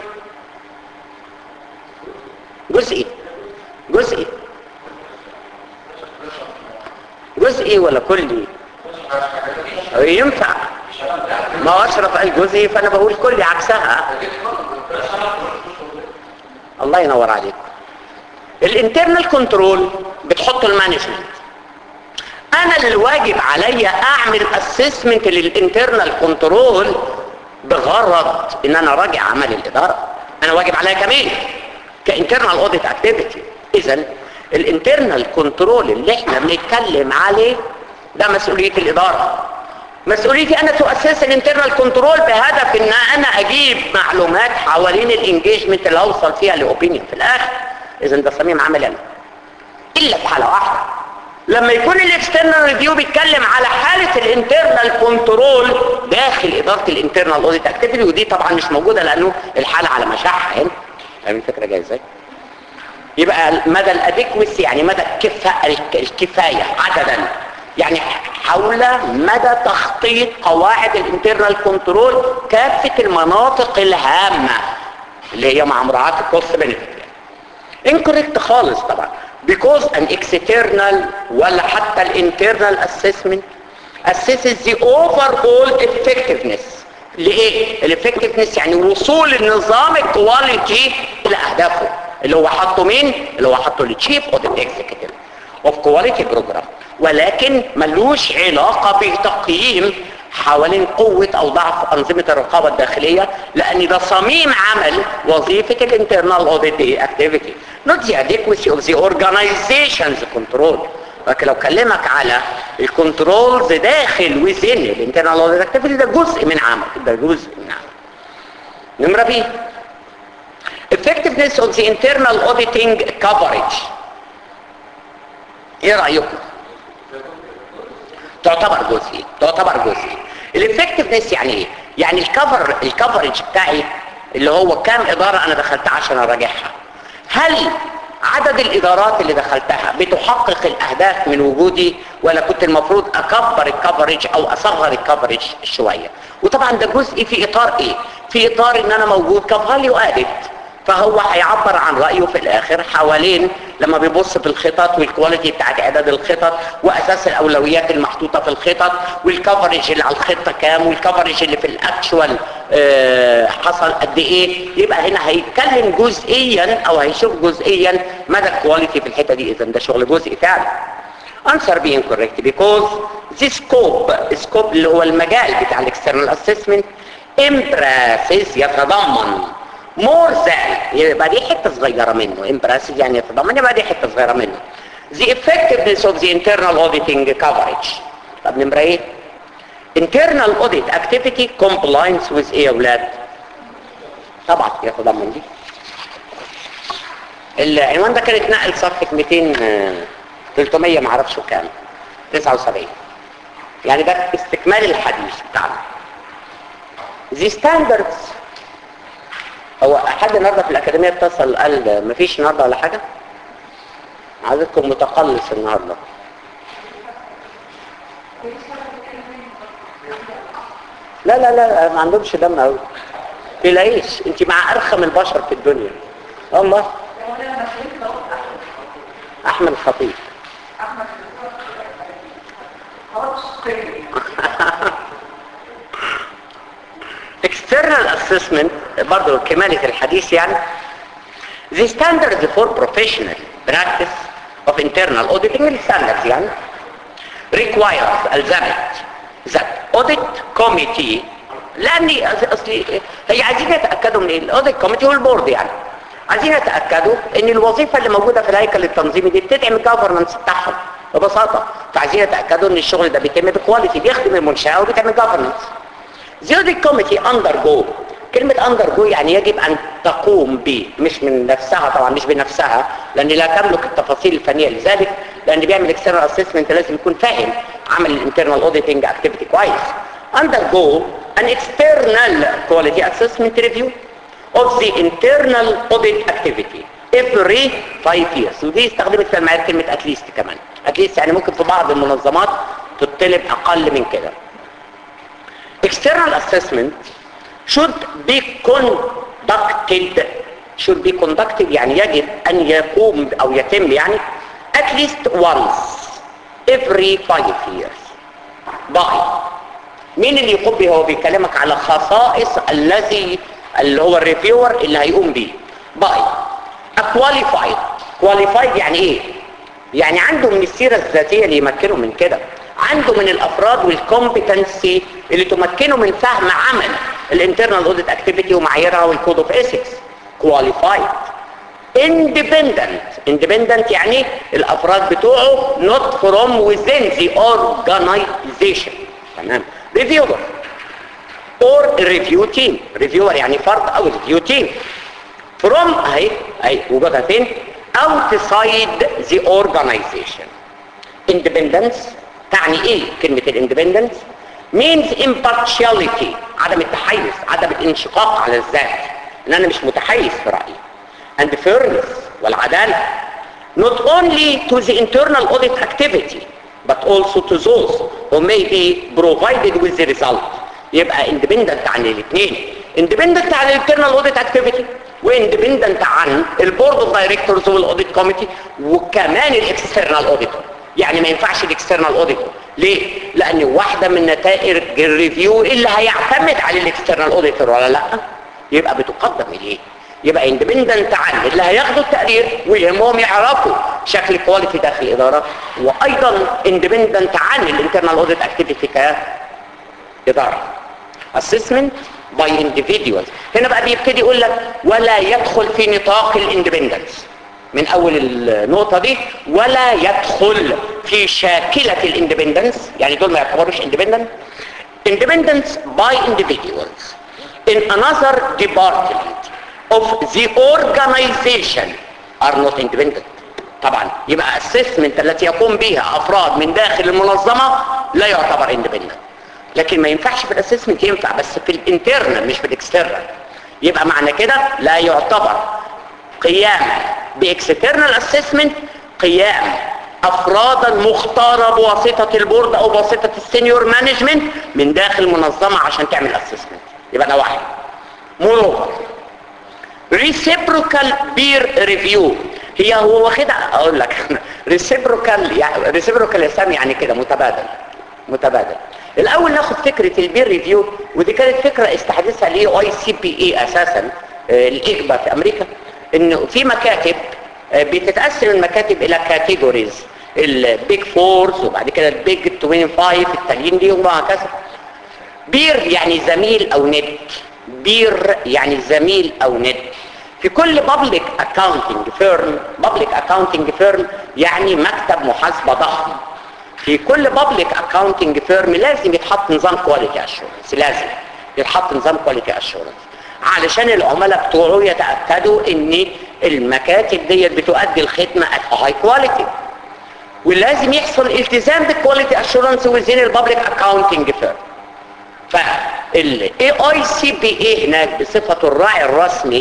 جزئي جزئي جزئي ولا كلي ينفع ما هو اشرف قال جزئي فانا بقول كلي عكسها الله ينور عليكم الانترنال كنترول بتحط المانجمنت انا اللي الواجب عليا اعمل اسسمنت للانترنال كنترول بغرض ان انا راجع عمل الاداره انا واجب عليا كمان كانترنال اوديت اكتيفيتي اذا الانترنال كنترول اللي احنا بنتكلم عليه ده مسؤوليه الاداره مسؤوليتي انا تؤسس الانترنال كنترول بهدف ان انا اجيب معلومات حوالين الانجيجمنت اللي اوصل فيها لاوبينيون في الاخر اذا ده صميم عمل انا الا في حاله واحده لما يكون الاكسترنال ريفيو بيتكلم على حاله الانترنال كنترول داخل اداره الانترنال اوديت اكتيفيتي ودي طبعا مش موجوده لانه الحاله على مشاحه هنا فاهم الفكره جايه ازاي يبقى مدى الاديكوسي يعني مدى الكفايه الكفايه عددا يعني حول مدى تخطيط قواعد الانترنال كنترول كافه المناطق الهامه اللي هي مع مراعاه الكوست بنفيت انكوريكت خالص طبعا because an external ولا حتى الانترنال assessment assesses the overall effectiveness لايه الافكتفنس يعني وصول النظام الكواليتي لاهدافه اللي هو حاطه مين اللي هو حاطه التشيف اوديت اكزيكتيف اوف كواليتي بروجرام ولكن ملوش علاقه بتقييم حوالين قوة او ضعف انظمة الرقابة الداخلية لان ده صميم عمل وظيفة الانترنال اوديت اكتيفيتي not the adequacy of the organization's control لكن لو كلمك على الكنترولز داخل وزن الانترنال اوديت اكتيفيتي ده جزء من عمل ده جزء من عمل نمرة بي effectiveness of the internal auditing coverage ايه رأيكم تعتبر جزئي تعتبر جزئي الافكتفنس يعني ايه يعني الكفر الكفرج بتاعي اللي هو كام اداره انا دخلتها عشان اراجعها هل عدد الادارات اللي دخلتها بتحقق الاهداف من وجودي ولا كنت المفروض اكبر الكفرج او اصغر الكفرج شويه وطبعا ده جزء في اطار ايه في اطار ان انا موجود كفاليو ادد فهو هيعبر عن رأيه في الآخر حوالين لما بيبص في الخطط والكواليتي بتاعت إعداد الخطط وأساس الأولويات المحطوطة في الخطط والكفرج اللي على الخطة كام والكفرج اللي في الأكشوال آه حصل قد إيه يبقى هنا هيتكلم جزئيا أو هيشوف جزئيا مدى الكواليتي في الحتة دي إذا ده شغل جزئي فعلا answer being correct because this scope scope اللي هو المجال بتاع الاكسترنال assessment embraces يتضمن more than يبقى دي حته صغيره منه امبرسيف يعني يتضمن يبقى دي حته صغيره منه the effectiveness of the internal auditing coverage طب نمره ايه internal audit activity compliance with ايه يا اولاد طبعا يتضمن دي العنوان ده كان اتنقل صفحه 200 300 ما اعرفش كام 79 يعني ده استكمال الحديث بتاعنا the standards او هو حد النهارده في الاكاديميه اتصل قال مفيش النهارده ولا حاجه عايزكم متقلص النهارده لا لا لا ما عندهمش دم قوي تلاقيش انت مع ارخم البشر في الدنيا والله احمد الخطيب external assessment برضو كمالة الحديث يعني the standards for professional practice of internal auditing standards يعني requires الزمت that audit committee لاني اصلي هي عايزين يتاكدوا من ايه الاوديت كوميتي هو البورد يعني عايزين يتاكدوا ان الوظيفه اللي موجوده في الهيكل التنظيمي دي بتدعم الجفرنس بتاعهم ببساطه فعايزين يتاكدوا ان الشغل ده بيتم بكواليتي بيخدم المنشاه وبيتعمل جفرنس The audit committee undergo كلمة undergo يعني يجب أن تقوم ب مش من نفسها طبعا مش بنفسها لأن لا تملك التفاصيل الفنية لذلك لأن بيعمل external assessment لازم يكون فاهم عمل الانترنال auditing activity كويس undergo an external quality assessment review of the internal audit activity every five years ودي استخدمت في المعايير كلمة at least كمان at least يعني ممكن في بعض المنظمات تطلب أقل من كده external assessment should be conducted should be conducted يعني يجب أن يقوم أو يتم يعني at least once every five years by مين اللي يقوم به هو بيكلمك على خصائص الذي اللي هو الريفيور اللي هيقوم به by a qualified qualified يعني ايه يعني عنده من السيرة الذاتية اللي يمكنه من كده عنده من الافراد والكومبتنسي اللي تمكنه من فهم عمل الانترنال اوديت اكتيفيتي ومعاييرها والكود اوف ايثكس كواليفايد independent independent يعني الافراد بتوعه not from within the organization تمام reviewer or review team reviewer يعني فرد او review team from اهي اهي وجودها فين outside the organization independence تعني ايه كلمة الاندبندنس means impartiality عدم التحيز عدم الانشقاق على الذات ان انا مش متحيز في رأيي and fairness والعدالة not only to the internal audit activity but also to those who may be provided with the result يبقى independent عن الاثنين independent عن الانترنال audit activity واندبندنت عن البورد اوف دايركتورز والاوديت كوميتي وكمان الاكسترنال اوديتور يعني ما ينفعش الاكسترنال اوديتور ليه لان واحده من نتائج الريفيو اللي هيعتمد على الاكسترنال اوديتور ولا لا يبقى بتقدم اليه يبقى اندبندنت عن اللي هياخدوا التقرير ويهمهم يعرفوا شكل كواليتي داخل الاداره وايضا اندبندنت عن الانترنال اوديت اكتيفيتي كاداره assessment by individuals هنا بقى بيبتدي يقول لك ولا يدخل في نطاق الاندبندنس من اول النقطة دي ولا يدخل في شاكلة الاندبندنس يعني دول ما يعتبروش independent independence by individuals in another department of the organization are not independent طبعا يبقى assessment التي يقوم بها افراد من داخل المنظمة لا يعتبر independent لكن ما ينفعش في الاسسمنت ينفع بس في الانترنال مش في الاكسترنال يبقى معنى كده لا يعتبر قيام باكسترنال اسسمنت قيام افرادا مختاره بواسطه البورد او بواسطه السينيور مانجمنت من داخل المنظمه عشان تعمل اسسمنت يبقى ده واحد مونوفر reciprocal peer review هي هو واخدها اقول لك reciprocal يعني reciprocal يا سامي يعني كده متبادل متبادل الاول ناخد فكرة البير ريفيو ودي كانت فكرة استحدثها الاي اي سي بي اي اساسا الاجبا في امريكا انه في مكاتب بتتقسم المكاتب الى كاتيجوريز البيج فورز وبعد كده البيج 25 التانيين ليهم وهكذا بير يعني زميل او ند بير يعني زميل او ند في كل بابليك اكاونتنج فيرم بابليك اكاونتنج فيرم يعني مكتب محاسبه ضخم في كل بابليك اكاونتنج فيرم لازم يتحط نظام كواليتي اشورنس لازم يتحط نظام كواليتي اشورنس علشان العملاء بتوعه يتاكدوا ان المكاتب ديت بتؤدي الخدمه هاي كواليتي ولازم يحصل التزام بالكواليتي اشورنس وزين البابليك اكاونتنج فيرم فالاي اي سي بي اي هناك بصفته الراعي الرسمي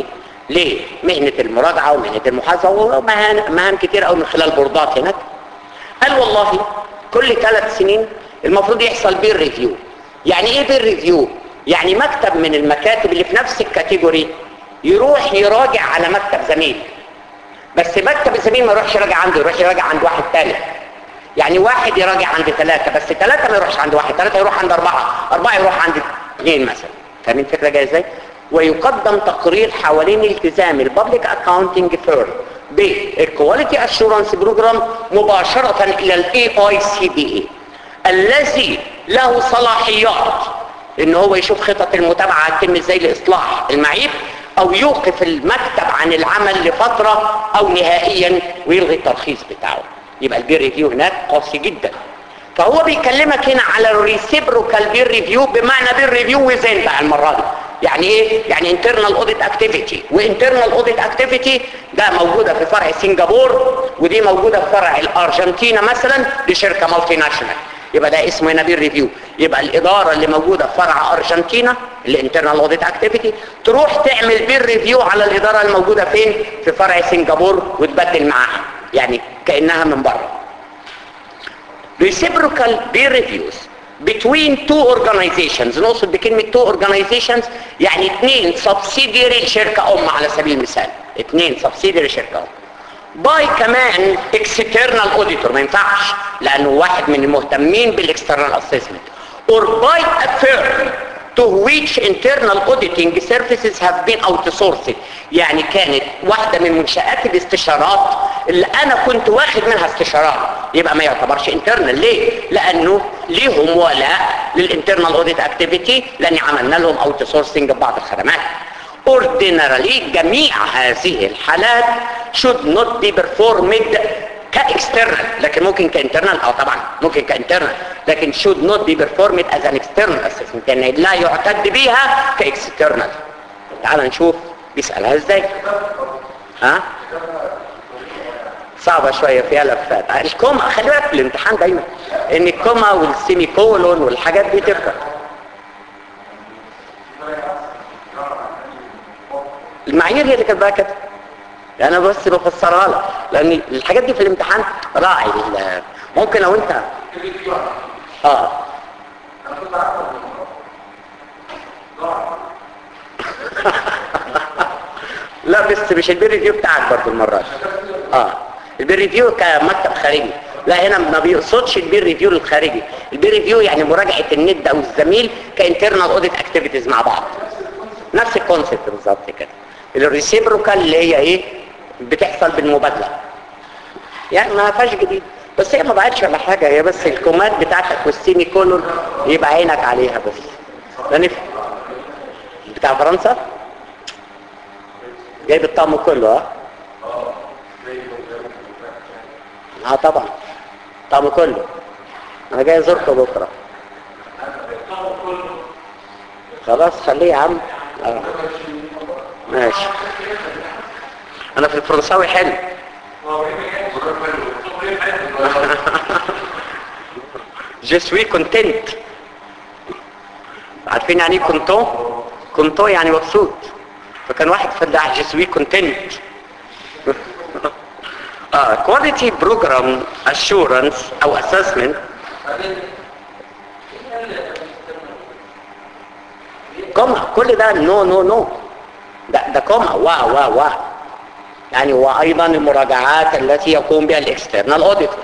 ليه مهنة المراجعة ومهنة المحاسبة ومهام كتير قوي من خلال بوردات هناك قال والله كل ثلاث سنين المفروض يحصل بير ريفيو يعني ايه بير ريفيو يعني مكتب من المكاتب اللي في نفس الكاتيجوري يروح يراجع على مكتب زميل بس مكتب الزميل ما يروحش يراجع عنده يروح يراجع عند واحد ثالث يعني واحد يراجع عند ثلاثة بس ثلاثة ما يروحش عند واحد ثلاثة يروح عند أربعة أربعة يروح عند اثنين مثلا فاهمين الفكرة جاية ازاي؟ ويقدم تقرير حوالين التزام البابليك اكاونتنج فيرم بالكواليتي اشورنس بروجرام مباشرة الى الاي اي سي بي اي الذي له صلاحيات ان هو يشوف خطط المتابعة هتتم ازاي لاصلاح المعيب او يوقف المكتب عن العمل لفترة او نهائيا ويلغي الترخيص بتاعه يبقى البير ريفيو هناك قاسي جدا فهو بيكلمك هنا على الريسيبروكال بير ريفيو بمعنى بير ريفيو وزين بقى المرة دي يعني ايه يعني internal audit activity وانترنال audit activity ده موجودة في فرع سنغافور ودي موجودة في فرع الارجنتينا مثلا لشركة مالتي ناشونال يبقى ده اسمه هنا بير ريفيو يبقى الاداره اللي موجوده في فرع ارجنتينا الانترنال اوديت اكتيفيتي تروح تعمل بير ريفيو على الاداره الموجوده فين في فرع سنغافور وتبدل معاها يعني كانها من بره reciprocal peer reviews between two organizations نقصد بكلمة two organizations يعني اثنين subsidiary لشركة أم على سبيل المثال اثنين subsidiary شركة أم باي كمان external auditor ما ينفعش لأنه واحد من المهتمين بالاكسترنال assessment or by a firm to which internal auditing services have been outsourced يعني كانت واحدة من منشآت الاستشارات اللي أنا كنت واخد منها استشارات يبقى ما يعتبرش internal ليه؟ لأنه ليهم ولاء للانترنال audit activity لأن عملنا لهم outsourcing بعض الخدمات ordinarily جميع هذه الحالات should not be performed كاكسترنال لكن ممكن كانترنال اه طبعا ممكن كانترنال لكن should not be performed as an external assessment يعني لا يعتد بيها كاكسترنال تعال نشوف بيسألها ازاي ها صعبة شوية فيها لفات الكوما خلي بالك في الامتحان دايما ان الكوما والسيمي كولون والحاجات دي تفرق المعايير هي اللي كاتباها كده انا بس بفسرها لك لان الحاجات دي في الامتحان راعي ال- ممكن لو انت اه لا بس مش البير ريفيو بتاعك برضه المره دي اه البير ريفيو كمكتب خارجي لا هنا ما بيقصدش البير ريفيو الخارجي البير ريفيو يعني مراجعه الند او الزميل كانترنال اوديت اكتيفيتيز مع بعض نفس الكونسيبت بالظبط كده الريسيبروكال اللي هي ايه بتحصل بالمبادله يعني ما فيهاش جديد بس هي ما بعتش ولا حاجه هي بس الكومات بتاعتك والسيمي كولون يبقى عينك عليها بس لان بتاع فرنسا جايب الطعم كله ها اه طبعا الطعم كله انا جاي ازوركم بكره خلاص خليه يا عم آه. ماشي انا في الفرنساوي حلو je suis content عارفين يعني ايه كونتون كونتون يعني مبسوط فكان واحد فلاح je suis content اه quality program assurance او assessment كوما كل ده نو نو نو ده ده كوما وا وا وا يعني وايضا المراجعات التي يقوم بها الاكسترنال اوديتور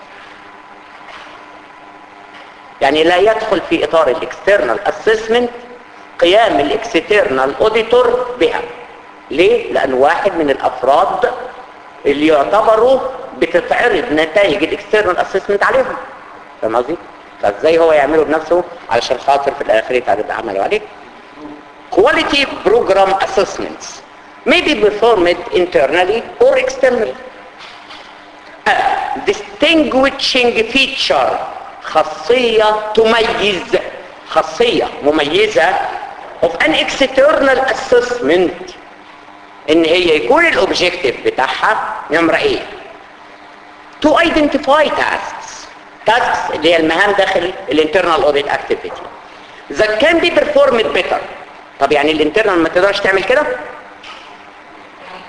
يعني لا يدخل في اطار الاكسترنال اسسمنت قيام الاكسترنال اوديتور بها ليه لان واحد من الافراد اللي يعتبروا بتتعرض نتائج الاكسترنال اسسمنت عليهم فاهم قصدي فازاي هو يعمله بنفسه علشان خاطر في الاخر يتعرض عمله عليه quality program assessments may be performed internally or externally A distinguishing feature خاصية تميز خاصية مميزة of an external assessment ان هي يكون الاوبجيكتيف بتاعها نمرة ايه to identify tasks tasks اللي هي المهام داخل الانترنال audit activity that can be performed better طب يعني الانترنال ما تقدرش تعمل كده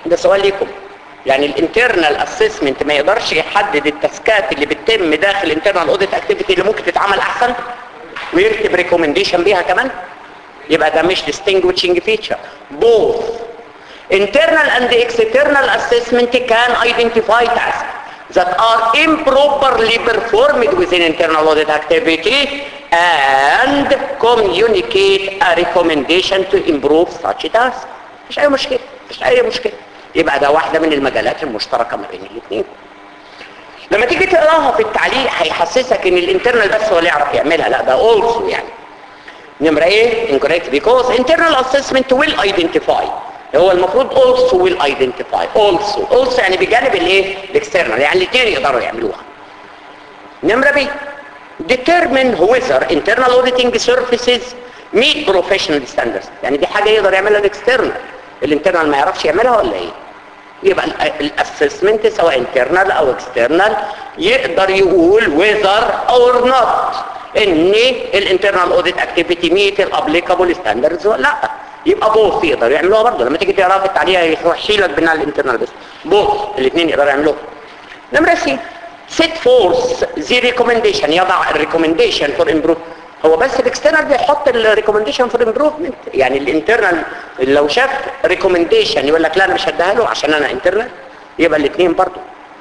ده سؤال ليكم يعني الانترنال اسسمنت ما يقدرش يحدد التاسكات اللي بتتم داخل الانترنال اوديت اكتيفيتي اللي ممكن تتعمل احسن ويكتب ريكومنديشن بيها كمان يبقى ده مش distinguishing feature both internal and external assessment can identify tasks that are improperly performed within internal audit activity and communicate a recommendation to improve such tasks مش اي مشكلة مش اي مشكلة يبقى ده واحدة من المجالات المشتركة ما بين الاثنين لما تيجي تقراها في التعليق هيحسسك ان الانترنال بس هو اللي يعرف يعملها لا ده also يعني نمرة ايه incorrect because internal assessment will identify هو المفروض also will identify also also يعني بجانب الايه الاكسترنال يعني الاثنين يقدروا يعملوها نمرة بي determine whether internal auditing services meet professional standards يعني دي حاجة يقدر يعملها الاكسترنال الانترنال ما يعرفش يعملها ولا ايه يبقى الاسسمنت سواء internal او external يقدر يقول whether or not ان الانترنال اوديت اكتيفيتي ميت الابليكابل ستاندردز ولا لا يبقى بوث يقدروا يعملوها برضه لما تيجي تقراها في التعليق يوحي لك بناء الانترنال بس بوث الاثنين يقدروا يعملوها نمره سي set forth the recommendation يضع الريكومنديشن فور امبروف هو بس الاكسترنال بيحط الريكومنديشن فور امبروفمنت يعني الانترنال لو شاف ريكومنديشن يقول لك لا انا مش هديها له عشان انا انترنال يبقى الاثنين برضه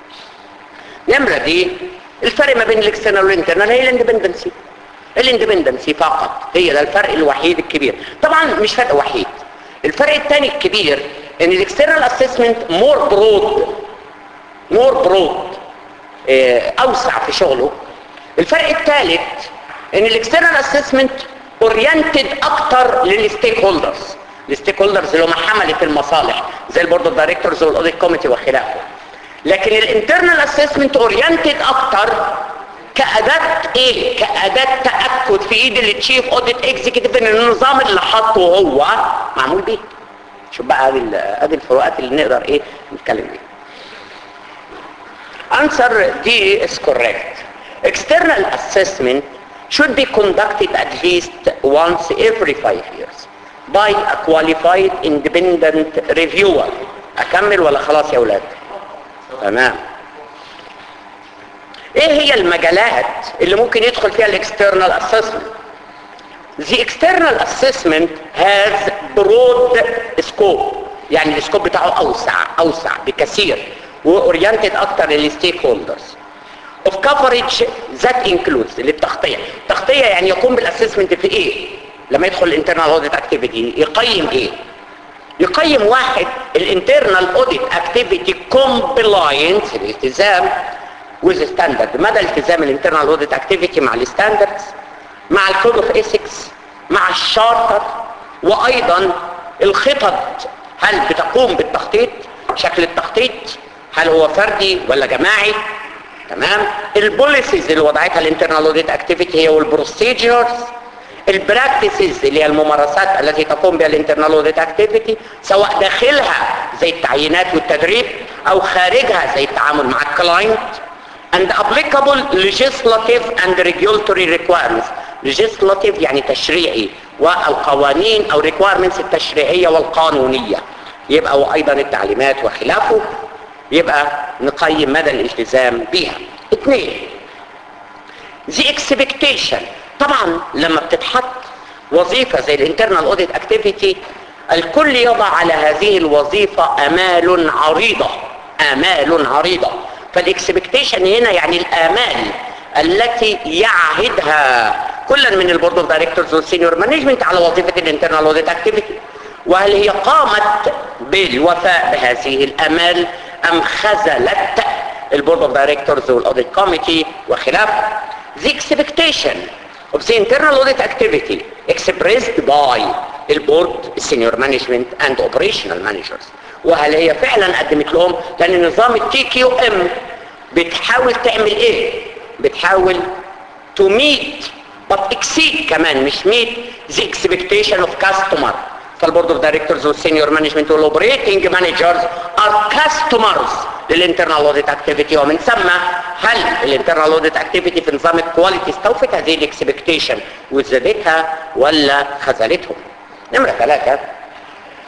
نمره دي الفرق ما بين الاكسترنال والانترنال هي الاندبندنسي الاندبندنسي فقط هي ده الفرق الوحيد الكبير طبعا مش فرق وحيد الفرق الثاني الكبير ان الاكسترنال اسسمنت مور برود مور برود اوسع في شغله الفرق الثالث ان الاكسترنال اسسمنت اورينتد اكتر للستيك هولدرز الستيك هولدرز اللي هم حمله المصالح زي البورد اوف دايركتورز والاوديت كوميتي وخلافه لكن الانترنال اسسمنت اورينتد اكتر كأداة ايه كأداة تأكد في ايد التشيف اوديت اكزيكتيف ان النظام اللي حاطه هو معمول بيه شوف بقى ادي ادي الفروقات اللي نقدر ايه نتكلم بيها answer D is correct external assessment should be conducted at least once every five years by a qualified independent reviewer اكمل ولا خلاص يا اولاد تمام ايه هي المجالات اللي ممكن يدخل فيها الاكسترنال اسسمنت The external assessment has broad scope يعني السكوب بتاعه اوسع اوسع بكثير واورينتد اكتر للستيك هولدرز of coverage that includes للتغطيه التغطيه يعني يقوم بالاسسمنت في ايه لما يدخل الانترنال اوديت اكتيفيتي يقيم ايه يقيم واحد الانترنال اوديت اكتيفيتي كومبلاينس الالتزام with standard مدى التزام الانترنال اوديت اكتيفيتي مع الستاندردز مع الكود اوف ايثكس مع الشارتر وايضا الخطط هل بتقوم بالتخطيط شكل التخطيط هل هو فردي ولا جماعي تمام البوليسيز اللي وضعتها الانترنال اوديت اكتيفيتي هي والبروسيجرز البراكتسز اللي هي الممارسات التي تقوم بها الانترنال اوديت اكتيفيتي سواء داخلها زي التعيينات والتدريب او خارجها زي التعامل مع الكلاينت and applicable legislative and regulatory requirements legislative يعني تشريعي والقوانين او requirements التشريعية والقانونية يبقى وايضا التعليمات وخلافه يبقى نقيم مدى الالتزام بها اثنين the expectation طبعا لما بتتحط وظيفة زي الانترنال اوديت اكتيفيتي الكل يضع على هذه الوظيفة امال عريضة امال عريضة فالاكسبكتيشن هنا يعني الامال التي يعهدها كلا من البورد اوف دايركتورز والسينيور مانجمنت على وظيفه الانترنال اوديت اكتيفيتي وهل هي قامت بالوفاء بهذه الامال ام خذلت البورد اوف دايركتورز والاوديت كوميتي وخلافه the expectation of the internal audit activity expressed by البورد السينيور مانجمنت اند اوبريشنال مانجرز وهل هي فعلا قدمت لهم لان نظام التي كيو ام بتحاول تعمل ايه بتحاول to meet but exceed كمان مش meet the expectation of customer فالبورد اوف دايركتورز والسينيور مانجمنت والاوبريتنج مانجرز ار كاستمرز للانترنال اوديت اكتيفيتي ومن ثم هل الانترنال اوديت اكتيفيتي في نظام الكواليتي استوفت هذه الاكسبكتيشن وزادتها ولا خذلتهم نمره ثلاثه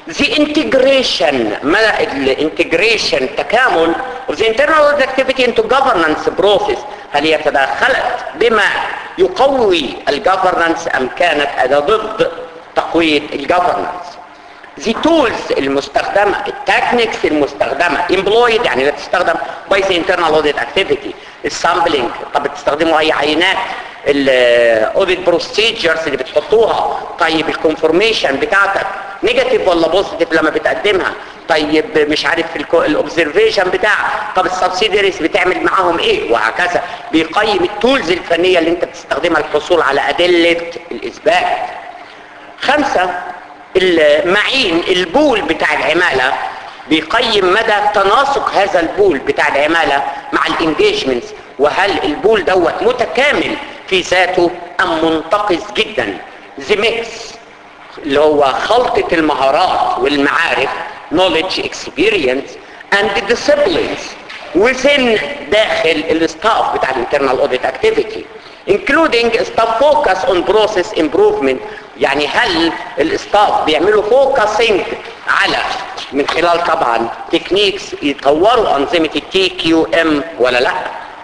the integration ما الانتجريشن تكامل of the internal audit activity into governance process هل هي تدخلت بما يقوي الجفرنس ام كانت اداه ضد تقويه الجفرنس the tools المستخدمة التكنيكس المستخدمة employed يعني لا تستخدم by the internal audit activity السامبلينج طب بتستخدموا اي عينات الاوديت بروسيجرز اللي بتحطوها طيب الكونفورميشن بتاعتك نيجاتيف ولا بوزيتيف لما بتقدمها طيب مش عارف الاوبزرفيشن بتاعك طب السبسيديريز بتعمل معاهم ايه وهكذا بيقيم التولز الفنيه اللي انت بتستخدمها للحصول على ادله الاثبات خمسه المعين البول بتاع العماله بيقيم مدى تناسق هذا البول بتاع العماله مع الانجيجمنتس وهل البول دوت متكامل في ذاته ام منتقص جدا زي اللي هو خلطة المهارات والمعارف knowledge experience and disciplines within داخل الستاف بتاع الانترنال audit activity including staff focus on process improvement يعني هل الستاف بيعملوا focusing على من خلال طبعا تكنيكس يطوروا انظمه التي كيو ام ولا لا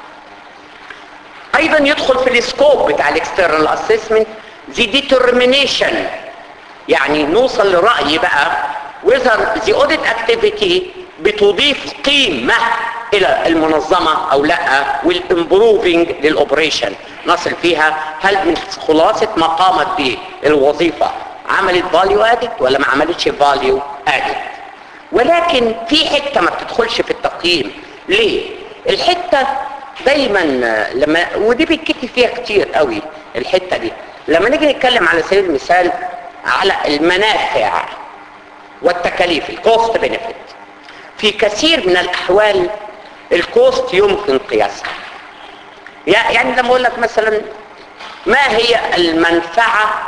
ايضا يدخل في السكوب بتاع الاكسترنال اسسمنت the determination يعني نوصل لرأي بقى whether the audit activity بتضيف قيمة الى المنظمة او لا والامبروفينج للاوبريشن نصل فيها هل من خلاصة ما قامت به الوظيفة عملت فاليو ادد ولا ما عملتش فاليو ادد ولكن في حتة ما بتدخلش في التقييم ليه الحتة دايما لما ودي بيتكتب فيها كتير قوي الحتة دي لما نيجي نتكلم على سبيل المثال على المنافع والتكاليف الكوست بنفيت في كثير من الاحوال الكوست يمكن قياسها يعني لما اقول لك مثلا ما هي المنفعة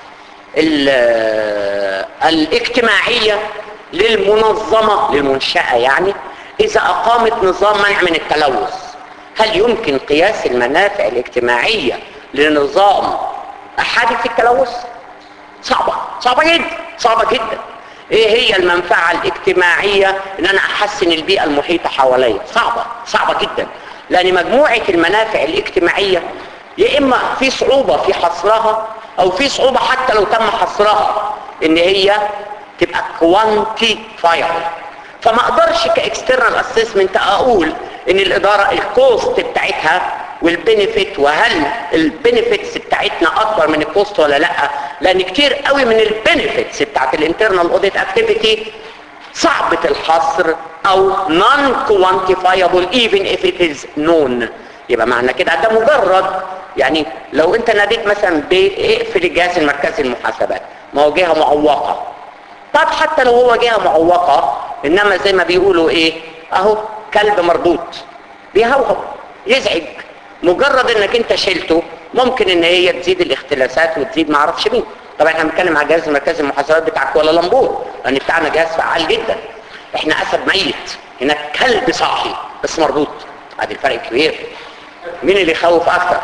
الاجتماعية للمنظمة للمنشأة يعني اذا اقامت نظام منع من التلوث هل يمكن قياس المنافع الاجتماعية لنظام حادث التلوث صعبة صعبة جدا صعبة جدا ايه هي المنفعة الاجتماعية ان انا احسن البيئة المحيطة حواليا صعبة صعبة جدا لان مجموعة المنافع الاجتماعية يا اما في صعوبة في حصرها او في صعوبة حتى لو تم حصرها ان هي تبقى كوانتيفايبل فما اقدرش كاكسترنال اسسمنت اقول ان الادارة الكوست بتاعتها والبنفيت وهل البنفيتس بتاعتنا اكبر من الكوست ولا لا لان كتير قوي من البنفيتس بتاعت الانترنال اوديت اكتيفيتي صعبة الحصر او non quantifiable even if it is known يبقى معنى كده ده مجرد يعني لو انت ناديت مثلا باقفل الجهاز المركزي المحاسبات ما هو جهه معوقه طب حتى لو هو جهه معوقه انما زي ما بيقولوا ايه اهو كلب مربوط بيهوهو يزعج مجرد انك انت شلته ممكن ان هي تزيد الاختلاسات وتزيد ما اعرفش مين طبعا احنا بنتكلم على جهاز المركزي المحاسبات بتاع كوالالمبور لان بتاعنا جهاز فعال جدا احنا اسد ميت هناك كلب صاحي بس مربوط ادي الفرق كبير مين اللي يخوف اكتر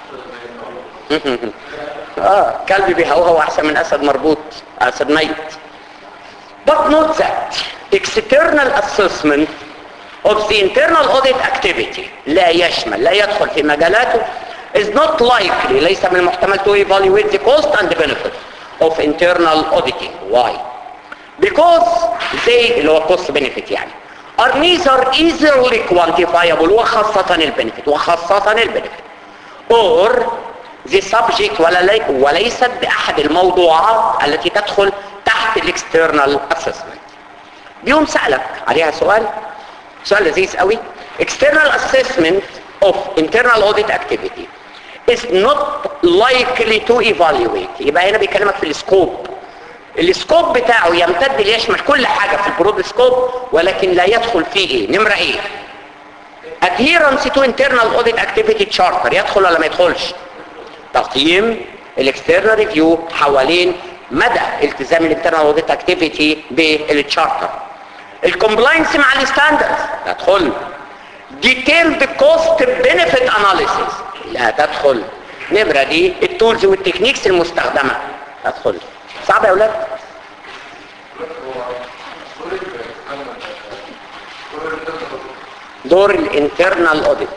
اه كلب بيهوهو احسن من اسد مربوط اسد ميت but note that external assessment of the internal audit activity لا يشمل لا يدخل في مجالاته is not likely ليس من المحتمل to evaluate the cost and benefit of internal auditing why because they اللي هو cost benefit يعني are neither easily quantifiable وخاصة البنفيت وخاصة البنفيت or the subject ولا وليست بأحد الموضوعات التي تدخل تحت الاكسترنال assessment بيوم سألك عليها سؤال سؤال لذيذ قوي external assessment of internal audit activity is not likely to evaluate يبقى هنا بيكلمك في السكوب السكوب بتاعه يمتد ليشمل كل حاجة في البرود سكوب ولكن لا يدخل فيه ايه نمرة ايه adherence to internal audit activity charter يدخل ولا ما يدخلش تقييم الاكسترنال ريفيو حوالين مدى التزام الانترنال اوديت اكتيفيتي بالتشارتر الكومبلاينس مع الستاندردز تدخل ديتيلد كوست بنفيت اناليسيس لا تدخل نمره دي التولز والتكنيكس المستخدمه تدخل صعب يا اولاد دور الانترنال اوديت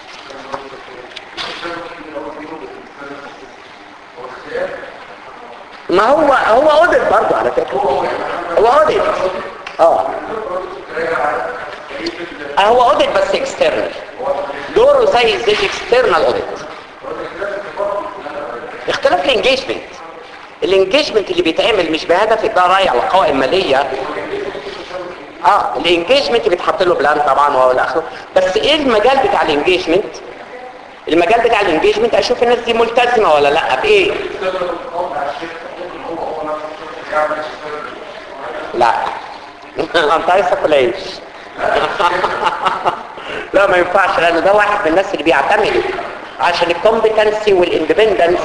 ما هو هو اوديت برضه على فكره هو اوديت اه هو اوديت بس اكسترنال دوره زي زي الاكسترنال اوديت اختلاف الانجيجمنت الانجيجمنت اللي بيتعمل مش بهدف اداء راي على قوائم ماليه اه الانجيجمنت بيتحط له بلان طبعا وهو الاخر بس ايه المجال بتاع الانجيجمنت المجال بتاع الانجيجمنت اشوف الناس دي ملتزمه ولا لا بايه لا انت عايز تاكل عيش لا ما ينفعش لان ده واحد من الناس اللي بيعتمد عشان الكومبتنسي والاندبندنس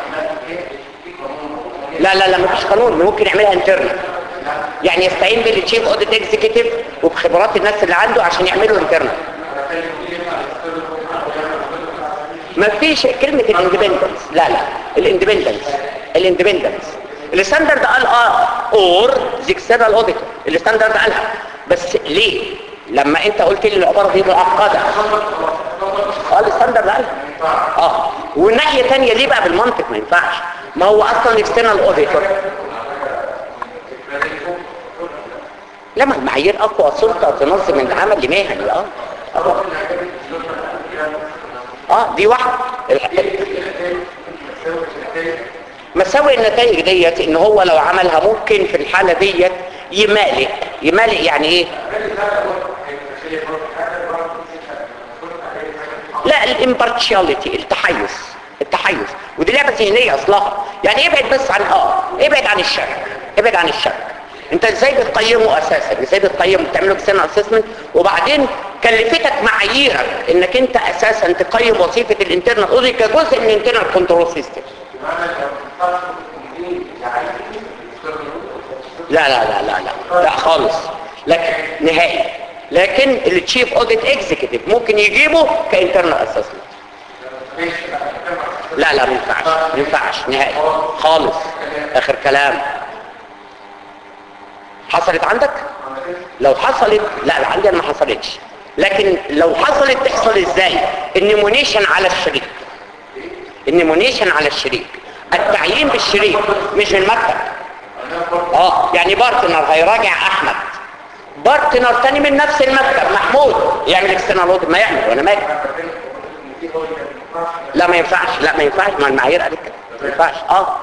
لا لا لا مفيش قانون ممكن يعملها انترنال يعني يستعين بالتشيف اوديت اكزيكتيف وبخبرات الناس اللي عنده عشان يعملوا انترنال مفيش كلمة الاندبندنس لا لا الاندبندنس الاندبندنس الستاندرد قال اه اور ذا اكسترنال اوديتور الستاندرد قالها بس ليه لما انت قلت لي العباره دي معقده اه الستاندرد قالها اه والناحيه ثانيه ليه بقى بالمنطق ما ينفعش ما هو اصلا اكسترنال اوديتور لما المعايير اقوى سلطه تنظم العمل لمهني اه اه, آه دي واحده مساوئ النتائج ديت ان هو لو عملها ممكن في الحالة ديت يمالئ يمالئ يعني ايه لا الامبارتشاليتي التحيز التحيز ودي لعبة ذهنية اصلها يعني ابعد بس عن اه ابعد عن الشك ابعد عن الشك انت ازاي بتقيمه اساسا ازاي بتقيمه بتعمله اكسترنال اسسمنت وبعدين كلفتك معاييرك انك انت اساسا تقيم وظيفه الانترنال اوديت كجزء من الانترنال كنترول سيستم لا لا لا لا لا لا خالص لكن نهائي لكن التشيف اوديت اكزيكتيف ممكن يجيبه كانترنال اسسمنت لا لا ما ينفعش ما ينفعش نهائي خالص اخر كلام حصلت عندك لو حصلت لا لا عندي انا ما حصلتش لكن لو حصلت تحصل ازاي النيمونيشن على الشريك النيمونيشن على الشريك التعيين بالشريك مش من المكتب اه يعني بارتنر هيراجع احمد بارتنر تاني من نفس المكتب محمود يعمل اكسترنال اوديت ما يعمل وانا مالي لا ما ينفعش لا ما ينفعش ما المعايير قالت كده ما ينفعش اه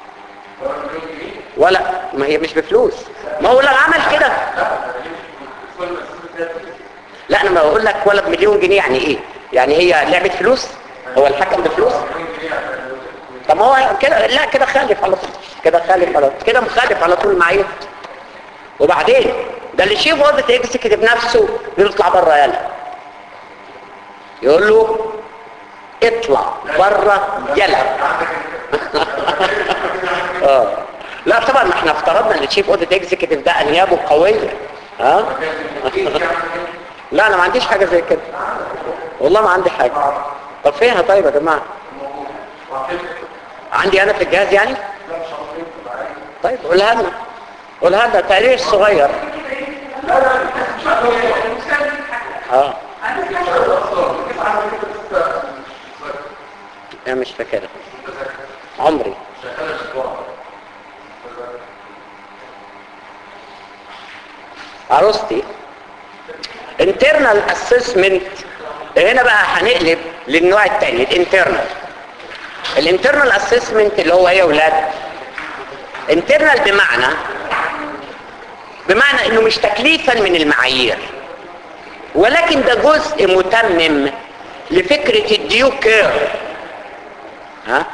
ولا ما هي مش بفلوس ما هو لو عمل كده لا انا ما بقول لك ولا بمليون جنيه يعني ايه يعني هي لعبه فلوس هو الحكم بفلوس طب ما هو كده لا كده خالف على طول كده خالف على طول كده مخالف على طول المعايير وبعدين ده اللي شيف وظيفه اكزيكتيف نفسه بيطلع بره يلا يقول له اطلع بره يلا اه لا طبعا ما احنا افترضنا ان الشيف اوديت اكزيكتيف ده انيابه قويه ها لا انا ما عنديش حاجه زي كده والله ما عندي حاجه طب فينها طيب يا جماعه عندي انا في الجهاز يعني طيب قولها لنا قولها لنا تقرير صغير اه انا مش فاكرها عمري عروستي internal assessment هنا بقى هنقلب للنوع الثاني الانترنال الانترنال اسسمنت اللي هو ايه يا اولاد انترنال بمعنى بمعنى انه مش تكليفا من المعايير ولكن ده جزء متمم لفكرة الديو كير ها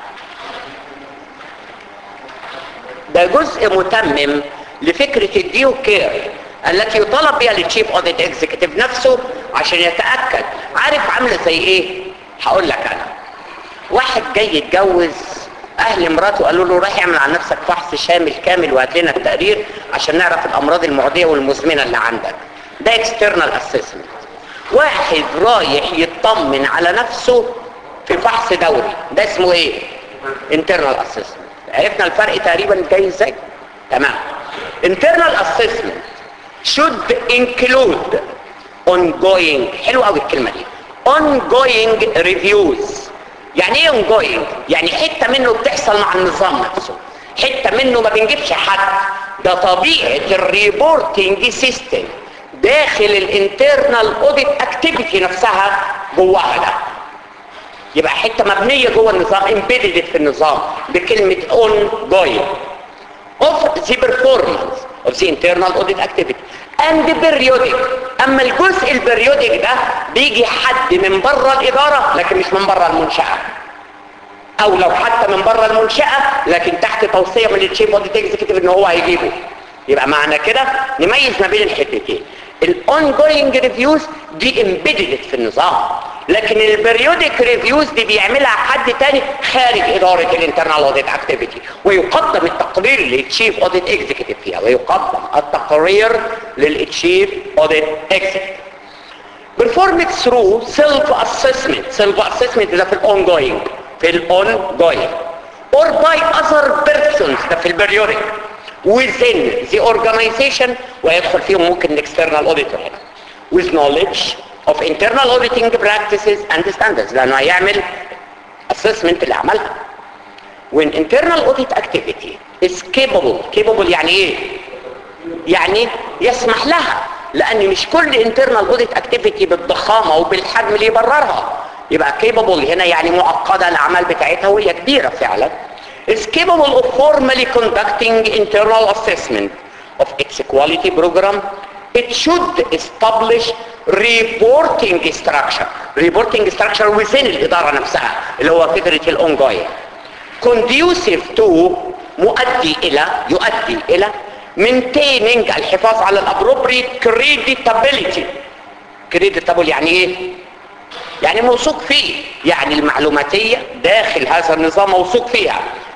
ده جزء متمم لفكرة الديو كير التي يطالب بها التشيف اوديت اكزيكتيف نفسه عشان يتاكد عارف عامله زي ايه هقول لك انا واحد جاي يتجوز اهل مراته قالوا له رايح اعمل على نفسك فحص شامل كامل وهات لنا التقرير عشان نعرف الامراض المعديه والمزمنه اللي عندك ده اكسترنال اسسمنت واحد رايح يطمن على نفسه في فحص دوري ده اسمه ايه انترنال اسسمنت عرفنا الفرق تقريبا جاي ازاي تمام internal assessment should include ongoing حلو قوي الكلمة دي ongoing reviews يعني ايه ongoing يعني حتة منه بتحصل مع النظام نفسه حتة منه ما بنجيبش حد ده طبيعة الريبورتنج سيستم داخل الانترنال اوديت اكتيفيتي نفسها جواها ده يبقى حتة مبنية جوه النظام embedded في النظام بكلمة ongoing of the performance of the internal audit activity and periodic اما الجزء البريودك ده بيجي حد من بره الاداره لكن مش من بره المنشاه او لو حتى من بره المنشاه لكن تحت توصيه من التشيف اوديت اكزيكتيف ان هو هيجيبه يبقى معنى كده نميز ما بين الحتتين الاون جوينج ريفيوز دي امبيدد في النظام لكن البريودك ريفيوز دي بيعملها حد تاني خارج اداره الانترنال اوديت اكتيفيتي ويقدم التقرير للتشيف اوديت اكزيكتيف فيها ويقدم التقرير للتشيف اوديت اكزيكتيف performed through self assessment self assessment ده في الاون جوينج في الاون جوينج or by other persons ده في البريودك within the organization ويدخل فيهم ممكن external auditor هنا with knowledge of internal auditing practices and standards لانه هيعمل assessment اللي عملها when internal audit activity is capable capable يعني ايه يعني يسمح لها لان مش كل internal audit activity بالضخامة وبالحجم اللي يبررها يبقى capable هنا يعني معقدة الاعمال بتاعتها وهي كبيرة فعلا is capable of formally conducting internal assessment of its quality program it should establish reporting structure reporting structure within الإدارة نفسها اللي هو فكرة الأونجوية conducive to مؤدي إلى يؤدي إلى maintaining الحفاظ على الappropriate creditability creditable يعني ايه يعني موثوق فيه يعني المعلوماتية داخل هذا النظام موثوق فيها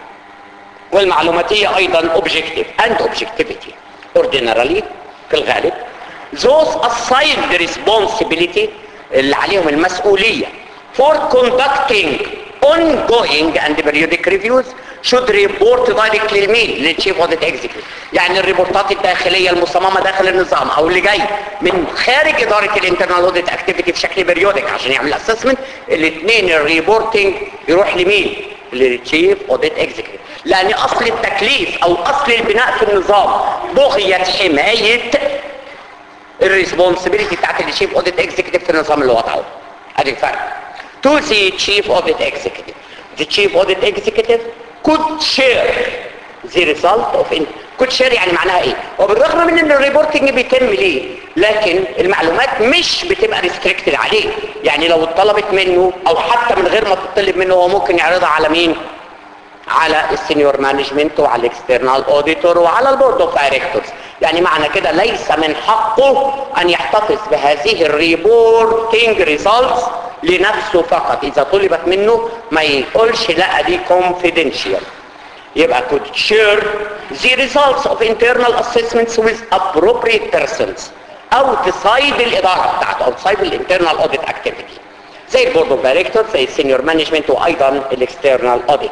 والمعلوماتية ايضا objective and objectivity ordinarily في الغالب those assigned responsibility اللي عليهم المسؤولية for conducting ongoing and periodic reviews should report directly لمين للchief audit executive يعني الريبورتات الداخلية المصممة داخل النظام او اللي جاي من خارج ادارة الانترنال اوديت اكتيفيتي في شكل بريودك عشان يعمل اسسمنت الاثنين الريبورتنج يروح لمين للتشيف اوديت اكزيكتيف لان اصل التكليف او اصل البناء في النظام بغية حماية الريسبونسبيلتي بتاعت الشيف اوديت اكزيكتيف في النظام اللي وضعه ادي الفرق to the chief audit executive the chief audit executive could share the result of in could share يعني معناها ايه وبالرغم من ان الريبورتنج بيتم ليه لكن المعلومات مش بتبقى ريستريكتد عليه يعني لو اتطلبت منه او حتى من غير ما تطلب منه هو ممكن يعرضها على مين على السينيور مانجمنت وعلى الاكسترنال اوديتور وعلى البورد اوف دايركتورز يعني معنى كده ليس من حقه ان يحتفظ بهذه الريبورتنج ريزلتس لنفسه فقط اذا طلبت منه ما يقولش لا دي confidential يبقى could share the results of internal assessments with appropriate persons او تصايد الاداره بتاعته او تصايد الانترنال اوديت اكتيفيتي زي البورد اوف دايركتور زي السينيور مانجمنت وايضا الاكسترنال اوديت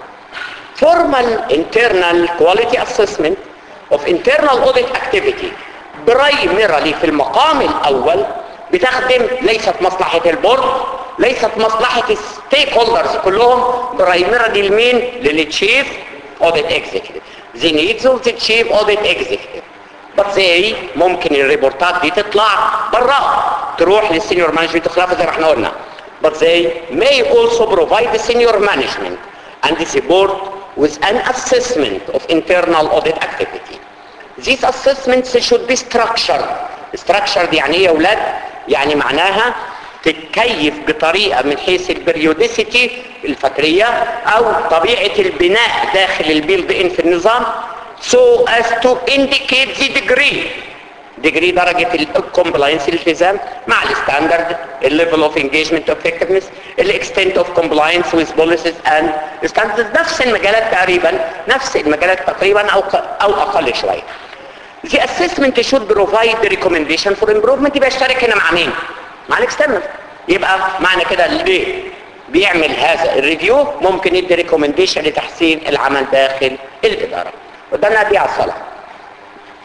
formal internal quality assessment of internal audit activity primarily في المقام الاول بتخدم ليست مصلحة البورد ليست مصلحة الستيك هولدرز كلهم primarily لمين للتشيف audit executive the needs of the chief audit executive بس زي ممكن الريبورتات دي تطلع برا تروح للسينيور مانجمنت خلافه زي ما احنا قلنا but they may also provide the senior management and the board with an assessment of internal audit activity. These assessments should be structured. Structured يعني ايه يا اولاد؟ يعني معناها تتكيف بطريقة من حيث البريوديسيتي الفترية او طبيعة البناء داخل البيلد ان في النظام so as to indicate the degree degree درجة الكومبلاينس الالتزام مع الستاندرد الليفل اوف انجيجمنت effectiveness الاكستنت اوف كومبلاينس with policies and standards نفس المجالات تقريبا نفس المجالات تقريبا او او اقل شوية The assessment should provide the recommendation for improvement يبقى اشترك هنا مع مين؟ مع الاكسترنال يبقى معنى كده ليه بيعمل هذا الريفيو ممكن يدي ريكومنديشن لتحسين العمل داخل الاداره قدامنا دي على الصلاه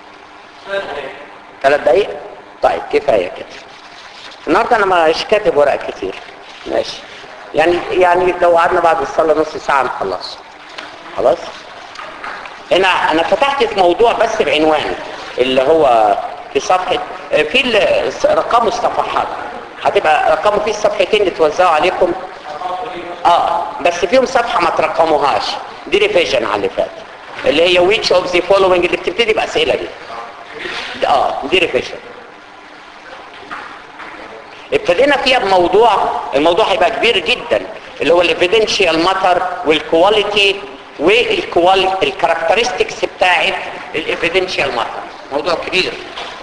ثلاث دقايق طيب كفايه كده النهارده انا مش كاتب ورق كتير ماشي يعني يعني لو قعدنا بعد الصلاه نص ساعه نخلص خلاص هنا انا فتحت في موضوع بس بعنوان اللي هو في صفحه في ال- رقم الصفحات هتبقى رقموا فيه الصفحتين اللي توزعوا عليكم اه بس فيهم صفحه ما ترقموهاش دي ريفيجن على اللي فات اللي هي which of the following اللي بتبتدي باسئله دي اه دي ريفيجن ابتدينا فيها بموضوع الموضوع هيبقى كبير جدا اللي هو الايفيدنشال ماتر والكواليتي والكواليتي الكاركترستكس بتاعت الايفيدنشال ماتر موضوع كبير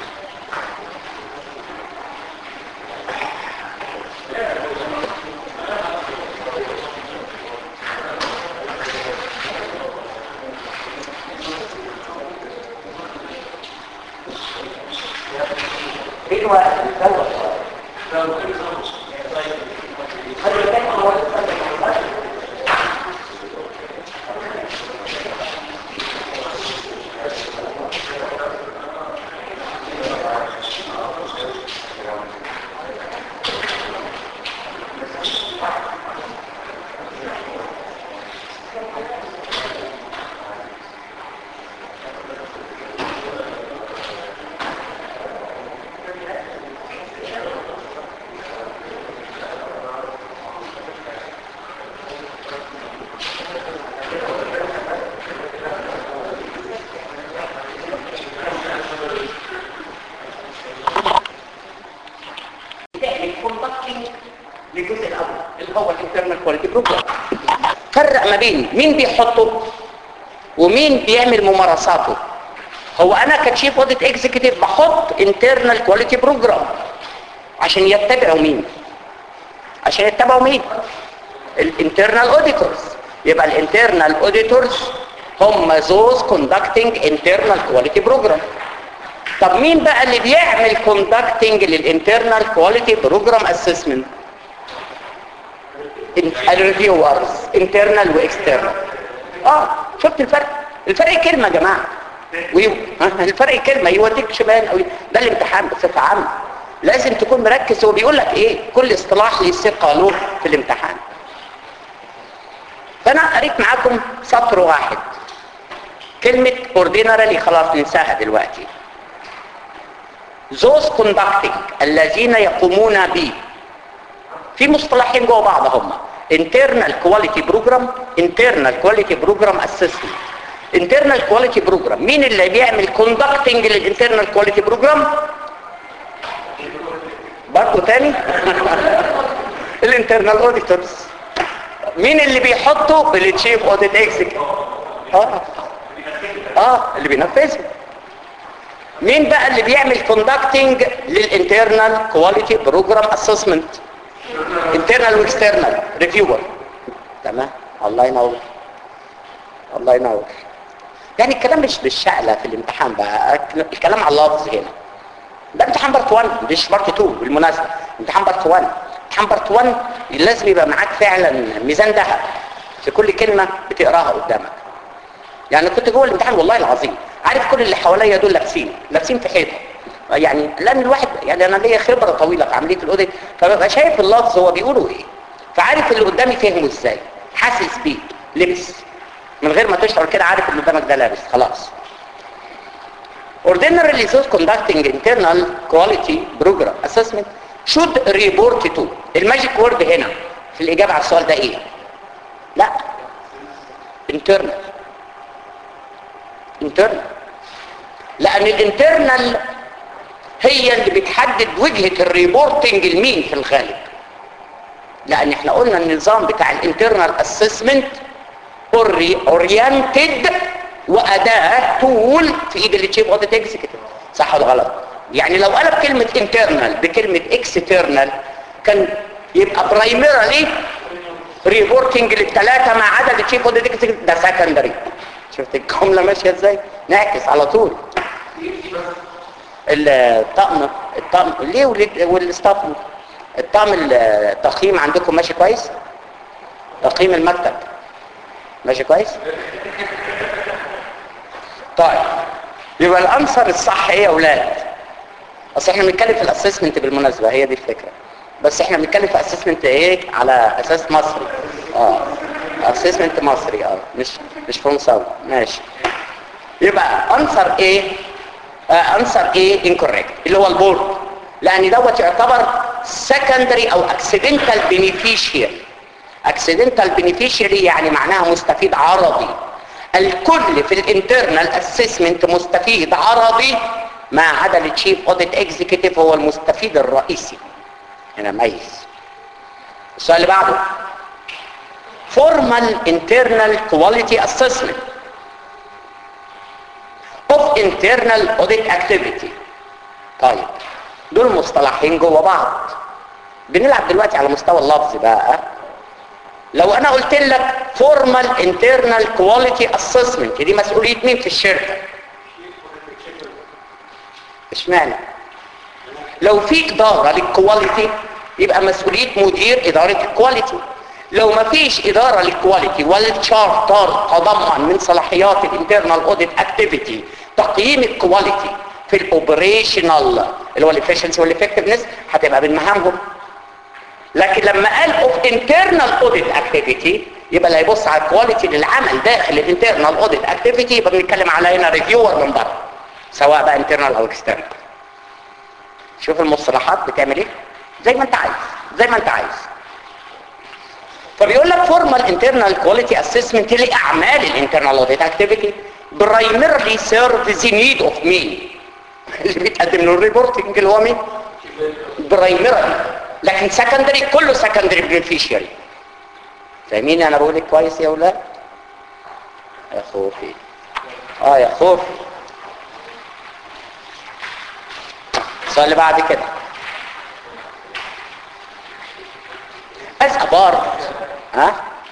فين وقت الدواء للجزء الاول اللي هو الانترنال كواليتي بروجرام فرق ما بين مين بيحطه ومين بيعمل ممارساته هو انا كتشيف اوديت اكزيكتيف بحط انترنال كواليتي بروجرام عشان يتبعوا مين عشان يتبعوا مين الانترنال اوديتورز يبقى الانترنال اوديتورز هم those conducting internal quality program طب مين بقى اللي بيعمل conducting للانترنال كواليتي بروجرام اسسمنت الريفيورز انترنال واكسترنال اه شفت الفرق الفرق كلمه يا جماعه ويو ها الفرق كلمه يوديك شمال او ده الامتحان بصفه عامه لازم تكون مركز هو بيقول لك ايه كل اصطلاح ليه سير قانون في الامتحان فانا قريت معاكم سطر واحد كلمه اوردينرالي خلاص ننساها دلوقتي those conducting الذين يقومون ب في مصطلحين جوه بعض هم internal quality program internal quality program assessment internal quality program مين اللي بيعمل conducting للinternal quality program برضه تاني الانترنال اوديتورز مين اللي بيحطه بالتشيف اوديت اكزيكتيف اه اه اللي بينفذه مين بقى اللي بيعمل كوندكتنج للانترنال كواليتي بروجرام اسسمنت انترنال واكسترنال ريفيور تمام الله ينور الله ينور يعني الكلام مش بالشعلة في الامتحان بقى الكلام على اللفظ هنا ده امتحان بارت 1 مش بارت 2 بالمناسبه امتحان بارت 1 امتحان بارت 1 لازم يبقى معاك فعلا ميزان ذهب في كل كلمه بتقراها قدامك يعني كنت جوه الامتحان والله العظيم عارف كل اللي حواليا دول لابسين لابسين في حيطه يعني لان الواحد يعني انا ليا خبره طويله في عمليه الاوديت فببقى شايف اللفظ هو بيقوله ايه فعارف اللي قدامي فهمه ازاي حاسس بيه لبس من غير ما تشعر كده عارف اللي قدامك ده لابس خلاص ordinary those conducting internal quality program assessment should report to الماجيك وورد هنا في الاجابه على السؤال ده ايه لا internal internal لان الانترنال هي اللي بتحدد وجهة الريبورتنج لمين في الغالب لان احنا قلنا النظام بتاع الانترنال اسسمنت اورينتد واداة تول في ايد التشيف اوديت اكزيكتيف صح ولا غلط يعني لو قلب كلمة internal بكلمة external كان يبقى برايمرالي ريبورتنج للثلاثة ما عدا التشيف اوديت اكزيكتيف ده سكندري شفت الجملة ماشية ازاي نعكس على طول الطقم الطقم ليه والستاف الطقم التقييم عندكم ماشي كويس تقييم المكتب ماشي كويس طيب يبقى الانسر الصح ايه يا اولاد اصل احنا بنتكلم في الاسسمنت بالمناسبه هي دي الفكره بس احنا بنتكلم في اسسمنت ايه على اساس مصري اه اسسمنت مصري اه مش مش فرنساوي ماشي يبقى انسر ايه انسر ايه incorrect اللي هو البورد لان دوت يعتبر secondary او accidental beneficiary accidental beneficiary يعني معناها مستفيد عرضي الكل في الانترنال اسسمنت مستفيد عرضي ما عدا التشيف اوديت اكزيكتيف هو المستفيد الرئيسي هنا ميز السؤال اللي بعده formal internal quality assessment of internal audit activity طيب دول مصطلحين جوه بعض بنلعب دلوقتي على مستوى اللفظ بقى لو انا قلت لك formal internal quality assessment دي مسؤولية مين في الشركة اشمعنى لو في ادارة للكواليتي يبقى مسؤولية مدير ادارة الكواليتي لو ما فيش ادارة للكواليتي والتشارتر تضمن من صلاحيات الانترنال اوديت اكتيفيتي تقييم الكواليتي في الاوبريشنال اللي هو الافشنسي والافكتفنس هتبقى من مهامهم لكن لما قال اوف انترنال اوديت اكتيفيتي يبقى اللي هيبص على الكواليتي للعمل داخل الانترنال اوديت اكتيفيتي يبقى بنتكلم على هنا ريفيور من بره سواء بقى انترنال او اكسترنال شوف المصطلحات بتعمل ايه زي ما انت عايز زي ما انت عايز فبيقول لك فورمال انترنال كواليتي اسسمنت لاعمال الانترنال اوديت اكتيفيتي برايمرلي سيرف ذا نيد اوف مين اللي بيتقدم له الريبورتنج اللي هو مين برايمرلي لكن سكندري كله سكندري بنفيشيري فاهمين انا بقول لك كويس يا اولاد يا خوفي اه يا خوفي السؤال اللي بعد كده as a part ها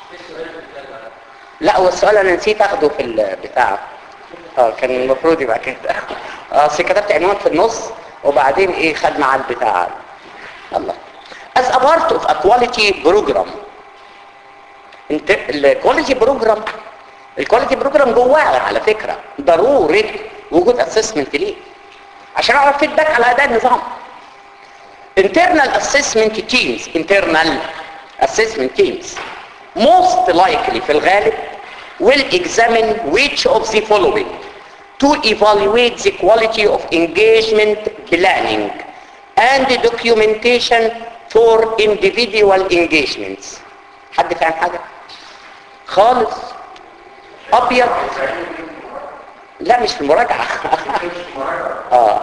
لا هو السؤال انا نسيت اخده في البتاع اه كان المفروض يبقى كده اه اصل كتبت عنوان في النص وبعدين ايه خد مع البتاع الله as a part of a quality program انت الكواليتي بروجرام الكواليتي بروجرام جواه على فكره ضروره وجود اسسمنت ليه عشان اعرف فيدباك على اداء النظام internal assessment teams internal assessment teams most likely في الغالب will examine which of the following to evaluate the quality of engagement planning and documentation for individual engagements حد فاهم حاجة خالص ابيض لا مش في المراجعة اه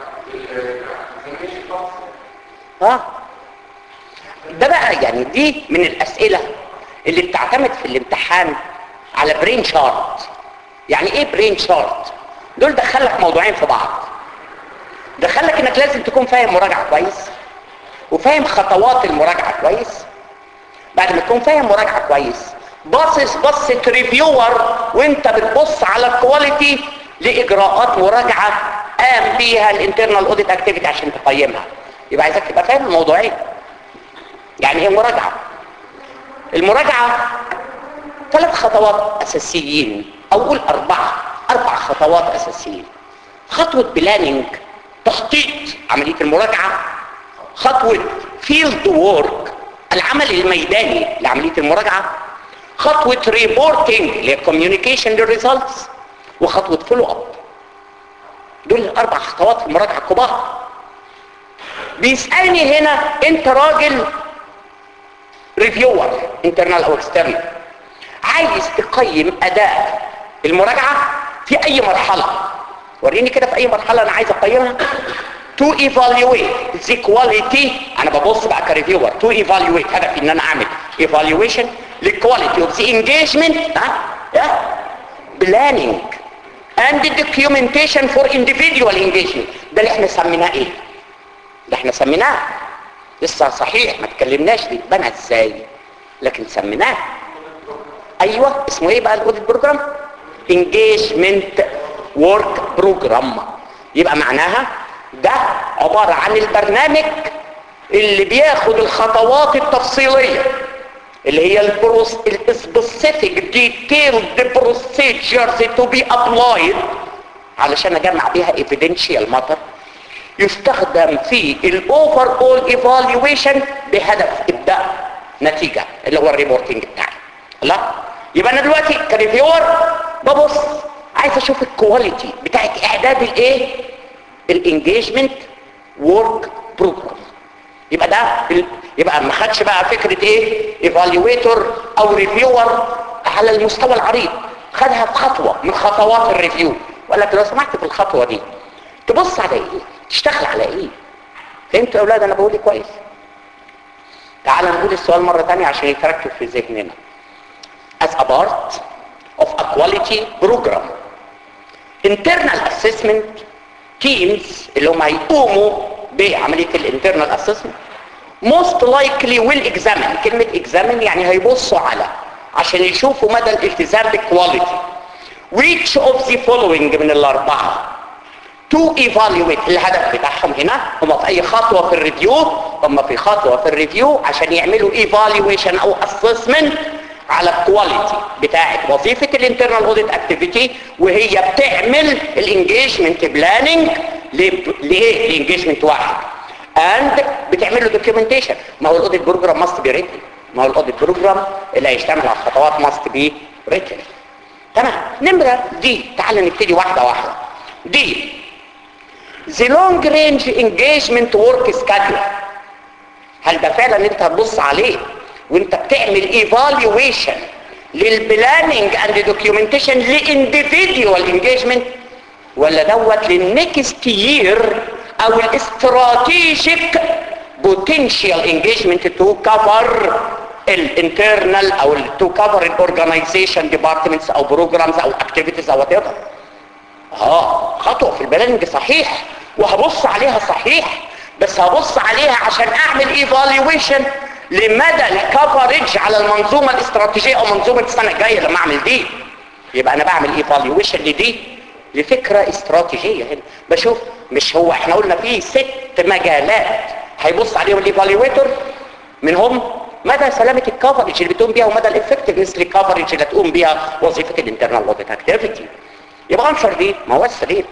اه ده بقى يعني دي من الاسئلة اللي بتعتمد في الامتحان على برين شارت يعني ايه برين شارت دول دخلك موضوعين في بعض دخلك انك لازم تكون فاهم مراجعة كويس وفاهم خطوات المراجعة كويس بعد ما تكون فاهم مراجعة كويس باصص بصة ريفيور وانت بتبص على الكواليتي لاجراءات مراجعة قام بيها الانترنال اوديت اكتيفيتي عشان تقيمها يبقى عايزك تبقى فاهم الموضوعين يعني ايه مراجعة المراجعة ثلاث خطوات اساسيين او قول اربعة اربع خطوات اساسيين خطوة بلاننج تخطيط عملية المراجعة خطوة فيلد وورك العمل الميداني لعملية المراجعة خطوة ريبورتنج للكوميونيكيشن للريزلتس وخطوة فولو اب دول الاربع خطوات في المراجعة الكبار بيسألني هنا انت راجل ريفيور انترنال او اكسترنال عايز تقيم اداء المراجعة في اي مرحلة وريني كده في اي مرحلة انا عايز اقيمها to evaluate the quality انا ببص بقى كريفيور to evaluate هدفي ان انا اعمل evaluation للquality of the engagement ها yeah. planning and the documentation for individual engagement ده اللي احنا سميناه ايه ده احنا سميناه لسه صحيح ما تكلمناش دي بنى ازاي لكن سميناه ايوه اسمه ايه بقى الاوديت بروجرام engagement work program يبقى معناها ده عبارة عن البرنامج اللي بياخد الخطوات التفصيلية اللي هي البروس السبيسيفيك ديتيلد بروسيجرز تو بي ابلايد علشان اجمع بيها evidential matter يستخدم في الاوفر اول ايفالويشن بهدف ابداء نتيجه اللي هو الريبورتنج بتاعي لا يبقى انا دلوقتي كريفيور ببص عايز اشوف الكواليتي بتاعت اعداد الايه الانجيجمنت ورك بروجرام يبقى ده ال- يبقى ما خدش بقى فكره ايه ايفالويتور او ريفيور على المستوى العريض خدها في خطوه من خطوات الريفيو وقال لك لو سمحت في الخطوه دي تبص على ايه تشتغل على ايه فهمتوا يا اولاد انا بقول إيه كويس تعال نقول السؤال مرة تانية عشان يتركب في ذهننا as a part of a quality program internal assessment teams اللي هم هيقوموا بعملية الانترنال assessment most likely will examine كلمة examine يعني هيبصوا على عشان يشوفوا مدى الالتزام بالكواليتي which of the following من الأربعة to evaluate الهدف بتاعهم هنا هم في اي خطوة في الريفيو هم في خطوة في الريفيو عشان يعملوا evaluation او assessment على الكواليتي بتاعت وظيفة الانترنال اوديت اكتيفيتي وهي بتعمل الانجيجمنت بلاننج لايه لانجيجمنت واحد اند بتعمل له دوكيومنتيشن ما هو الاوديت بروجرام ماست بي ريتن ما هو الاوديت بروجرام اللي هيشتمل على الخطوات ماست بي ريتن تمام نمرة دي تعال نبتدي واحدة واحدة دي the long range engagement work schedule هل ده فعلا انت هتبص عليه وانت بتعمل evaluation للبلاننج اند دوكيومنتيشن لانديفيديوال انجيجمنت ولا دوت للنكست يير او الاستراتيجيك بوتنشال انجيجمنت تو كفر الانترنال او تو كفر الاورجنايزيشن ديبارتمنتس او بروجرامز او اكتيفيتيز او وات ايفر اه خطوة في البلاننج صحيح وهبص عليها صحيح بس هبص عليها عشان اعمل ايفالويشن لمدى الكفرج على المنظومة الاستراتيجية او منظومة السنة الجاية لما اعمل دي يبقى انا بعمل ايفالويشن لدي لفكرة استراتيجية هنا بشوف مش هو احنا قلنا فيه ست مجالات هيبص عليهم الايفالويتور منهم مدى سلامة الكفرج اللي بتقوم بيها ومدى الافكتفنس للكفرج اللي تقوم بيها وظيفة الانترنال اوديت اكتيفيتي يبقى انشر دي ما هو السليم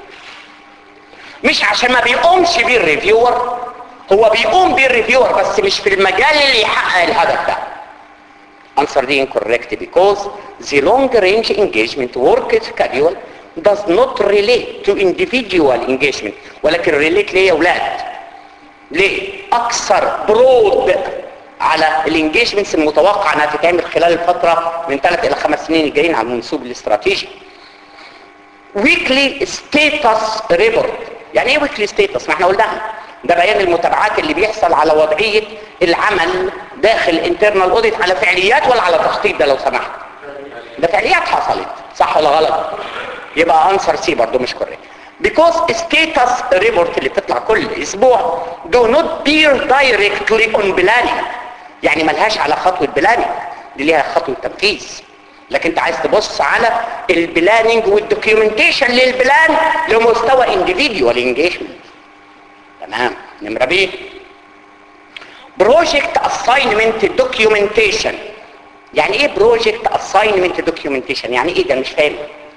مش عشان ما بيقومش بيه الريفيور هو بيقوم بيه الريفيور بس مش في المجال اللي يحقق الهدف ده answer دي incorrect because the long range engagement work schedule does not relate to individual engagement ولكن relate ليه يا ولاد ليه اكثر برود على الانجيجمنتس المتوقع انها تتعمل خلال الفتره من 3 الى 5 سنين الجايين على المنسوب الاستراتيجي ويكلي ستيتس ريبورت يعني ايه ويكلي ستيتس ما احنا قلناها ده بيان المتابعات اللي بيحصل على وضعيه العمل داخل انترنال اوديت على فعاليات ولا على تخطيط ده لو سمحت ده فعاليات حصلت صح ولا غلط يبقى انسر سي برضو مش كوريكت because status report اللي بتطلع كل اسبوع do not bear directly on planning يعني ملهاش على خطوه بلاننج دي ليها خطوه تنفيذ لكن انت عايز تبص على البلاننج والدوكيومنتيشن للبلان لمستوى individual engagement تمام نمرة ب بروجكت اساينمنت دوكيومنتيشن يعني ايه بروجكت اساينمنت دوكيومنتيشن يعني ايه ده مش فاهم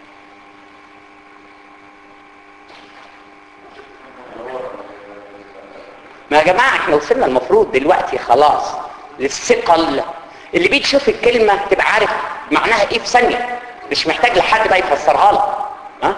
ما يا جماعه احنا وصلنا المفروض دلوقتي خلاص للثقل اللي بتشوف الكلمه تبقى عارف معناها ايه في ثانيه مش محتاج لحد بقى يفسرها لك ها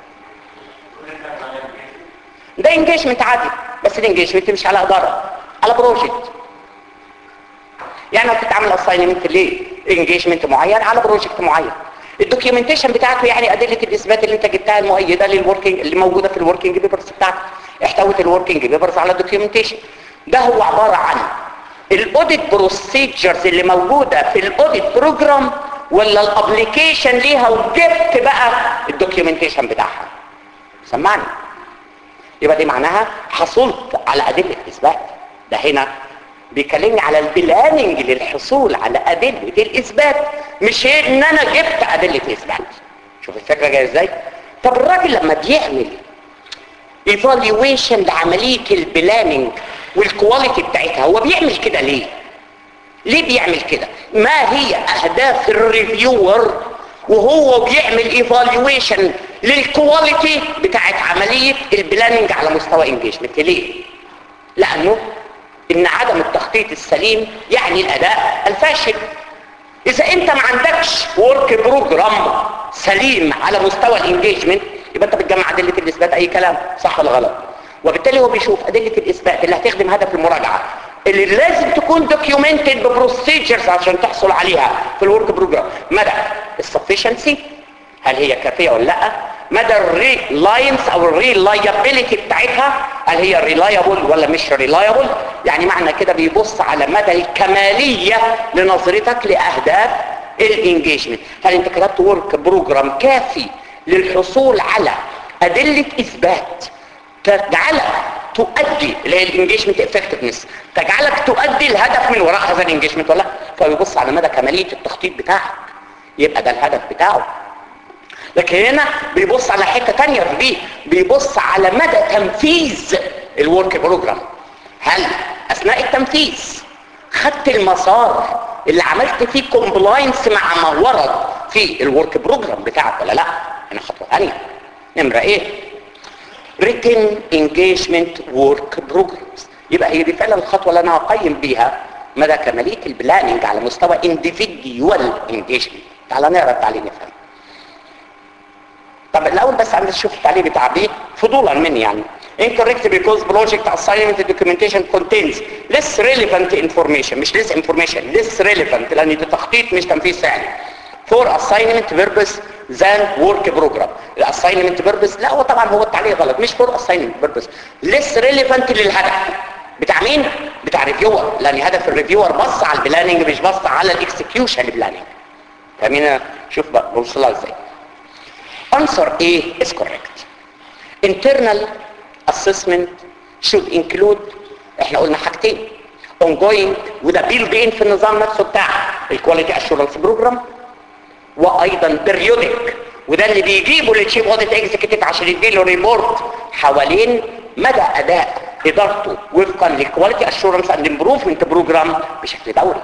ده انجيجمنت عادي بس الانجيجمنت مش على اداره على بروجكت يعني لو بتتعمل اساينمنت ليه انجيجمنت معين على بروجكت معين الدوكيومنتيشن بتاعته يعني ادله الاثبات اللي انت جبتها المؤيده للوركينج اللي موجوده في الوركينج بيبرز بتاعتك احتوت الوركينج بيبرز على الدوكيومنتيشن ده هو عباره عن الاوديت بروسيجرز اللي موجوده في الاوديت بروجرام ولا الابلكيشن ليها وجبت بقى الدوكيومنتيشن بتاعها سمعني يبقى دي معناها حصلت على ادله اثبات ده هنا بيكلمني على البلاننج للحصول على ادله الاثبات مش ان انا جبت ادله اثبات شوف الفكره جايه ازاي طب الراجل لما بيعمل ايفالويشن لعمليه البلاننج والكواليتي بتاعتها هو بيعمل كده ليه ليه بيعمل كده ما هي اهداف الريفيور وهو بيعمل ايفالويشن للكواليتي بتاعت عملية البلاننج على مستوى انجيجمنت ليه؟ لانه ان عدم التخطيط السليم يعني الاداء الفاشل اذا انت ما عندكش ورك بروجرام سليم على مستوى الانجيجمنت يبقى انت بتجمع ادله الاثبات اي كلام صح ولا غلط وبالتالي هو بيشوف ادله الاثبات اللي هتخدم هدف المراجعه اللي لازم تكون دوكيومنتد ببروسيجرز عشان تحصل عليها في الورك بروجرام مدى السفشنسي هل هي كافيه ولا لا مدى الريلاينس او الريلايابيليتي بتاعتها هل هي ريلايبل ولا مش ريلايبل يعني معنى كده بيبص على مدى الكماليه لنظرتك لاهداف الانجيجمنت هل انت كتبت ورك بروجرام كافي للحصول على ادله اثبات تجعلك تؤدي اللي هي الانجيجمنت افكتفنس تجعلك تؤدي الهدف من وراء هذا الانجيجمنت ولا فبيبص على مدى كماليه التخطيط بتاعك يبقى ده الهدف بتاعه لكن هنا بيبص على حته تانية في دي بيبص على مدى تنفيذ الورك بروجرام هل اثناء التنفيذ خدت المسار اللي عملت فيه كومبلاينس مع ما ورد في الورك بروجرام بتاعك ولا لا هنا خطوه ثانيه نمره ايه written engagement work programs يبقى هي دي فعلا الخطوه اللي انا هقيم بيها مدى كماليه البلاننج على مستوى individual engagement تعال نقرا التعليق نفهم طب الاول بس عايز اشوف التعليق بتاع بيه فضولا مني يعني incorrect because project assignment documentation contains less relevant information مش less information less relevant لان ده تخطيط مش تنفيذ فعلي for assignment purpose than work program الاساينمنت purpose لا هو طبعا هو التعليق غلط مش for assignment purpose less relevant للهدف بتاع مين بتاع ريفيور لان هدف الريفيور بص على البلاننج مش بص على الاكسكيوشن بلاننج فاهمين شوف بقى بص لها ازاي answer A is correct internal assessment should include احنا قلنا حاجتين ongoing وده build in في النظام نفسه بتاع الكواليتي اشورنس بروجرام وايضا periodic وده اللي بيجيبه للتشيف اوديت اكزيكتيف عشان يديله ريبورت حوالين مدى اداء ادارته وفقا للكواليتي اشورنس اند امبروفمنت بروجرام بشكل دوري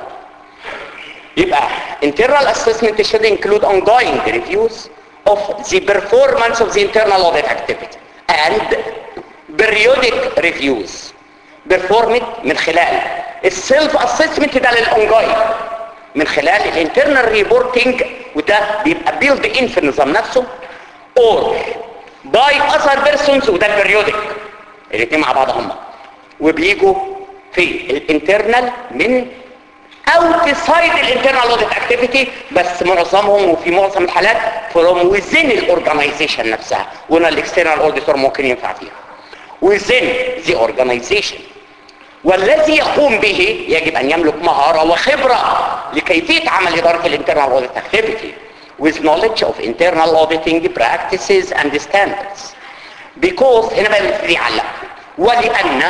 يبقى internal assessment should include ongoing reviews of the performance of the internal audit activity and periodic reviews performed من خلال السيلف اسسمنت ده للاونجوينج من خلال الانترنال ريبورتنج وده بيبقى بيلد ان في النظام نفسه اور باي اذر بيرسونز وده البريودك الاثنين مع بعض هم وبيجوا في الانترنال من outside الانترنال اوديت اكتيفيتي بس معظمهم وفي معظم الحالات from within الاورجنايزيشن نفسها وهنا الاكسترنال اوديتور ممكن ينفع فيها within the organization والذي يقوم به يجب ان يملك مهارة وخبرة لكيفية عمل ادارة الانترنال اوديت اكتيفيتي with knowledge of internal auditing practices and standards because هنا بقى بنبتدي يعلق ولان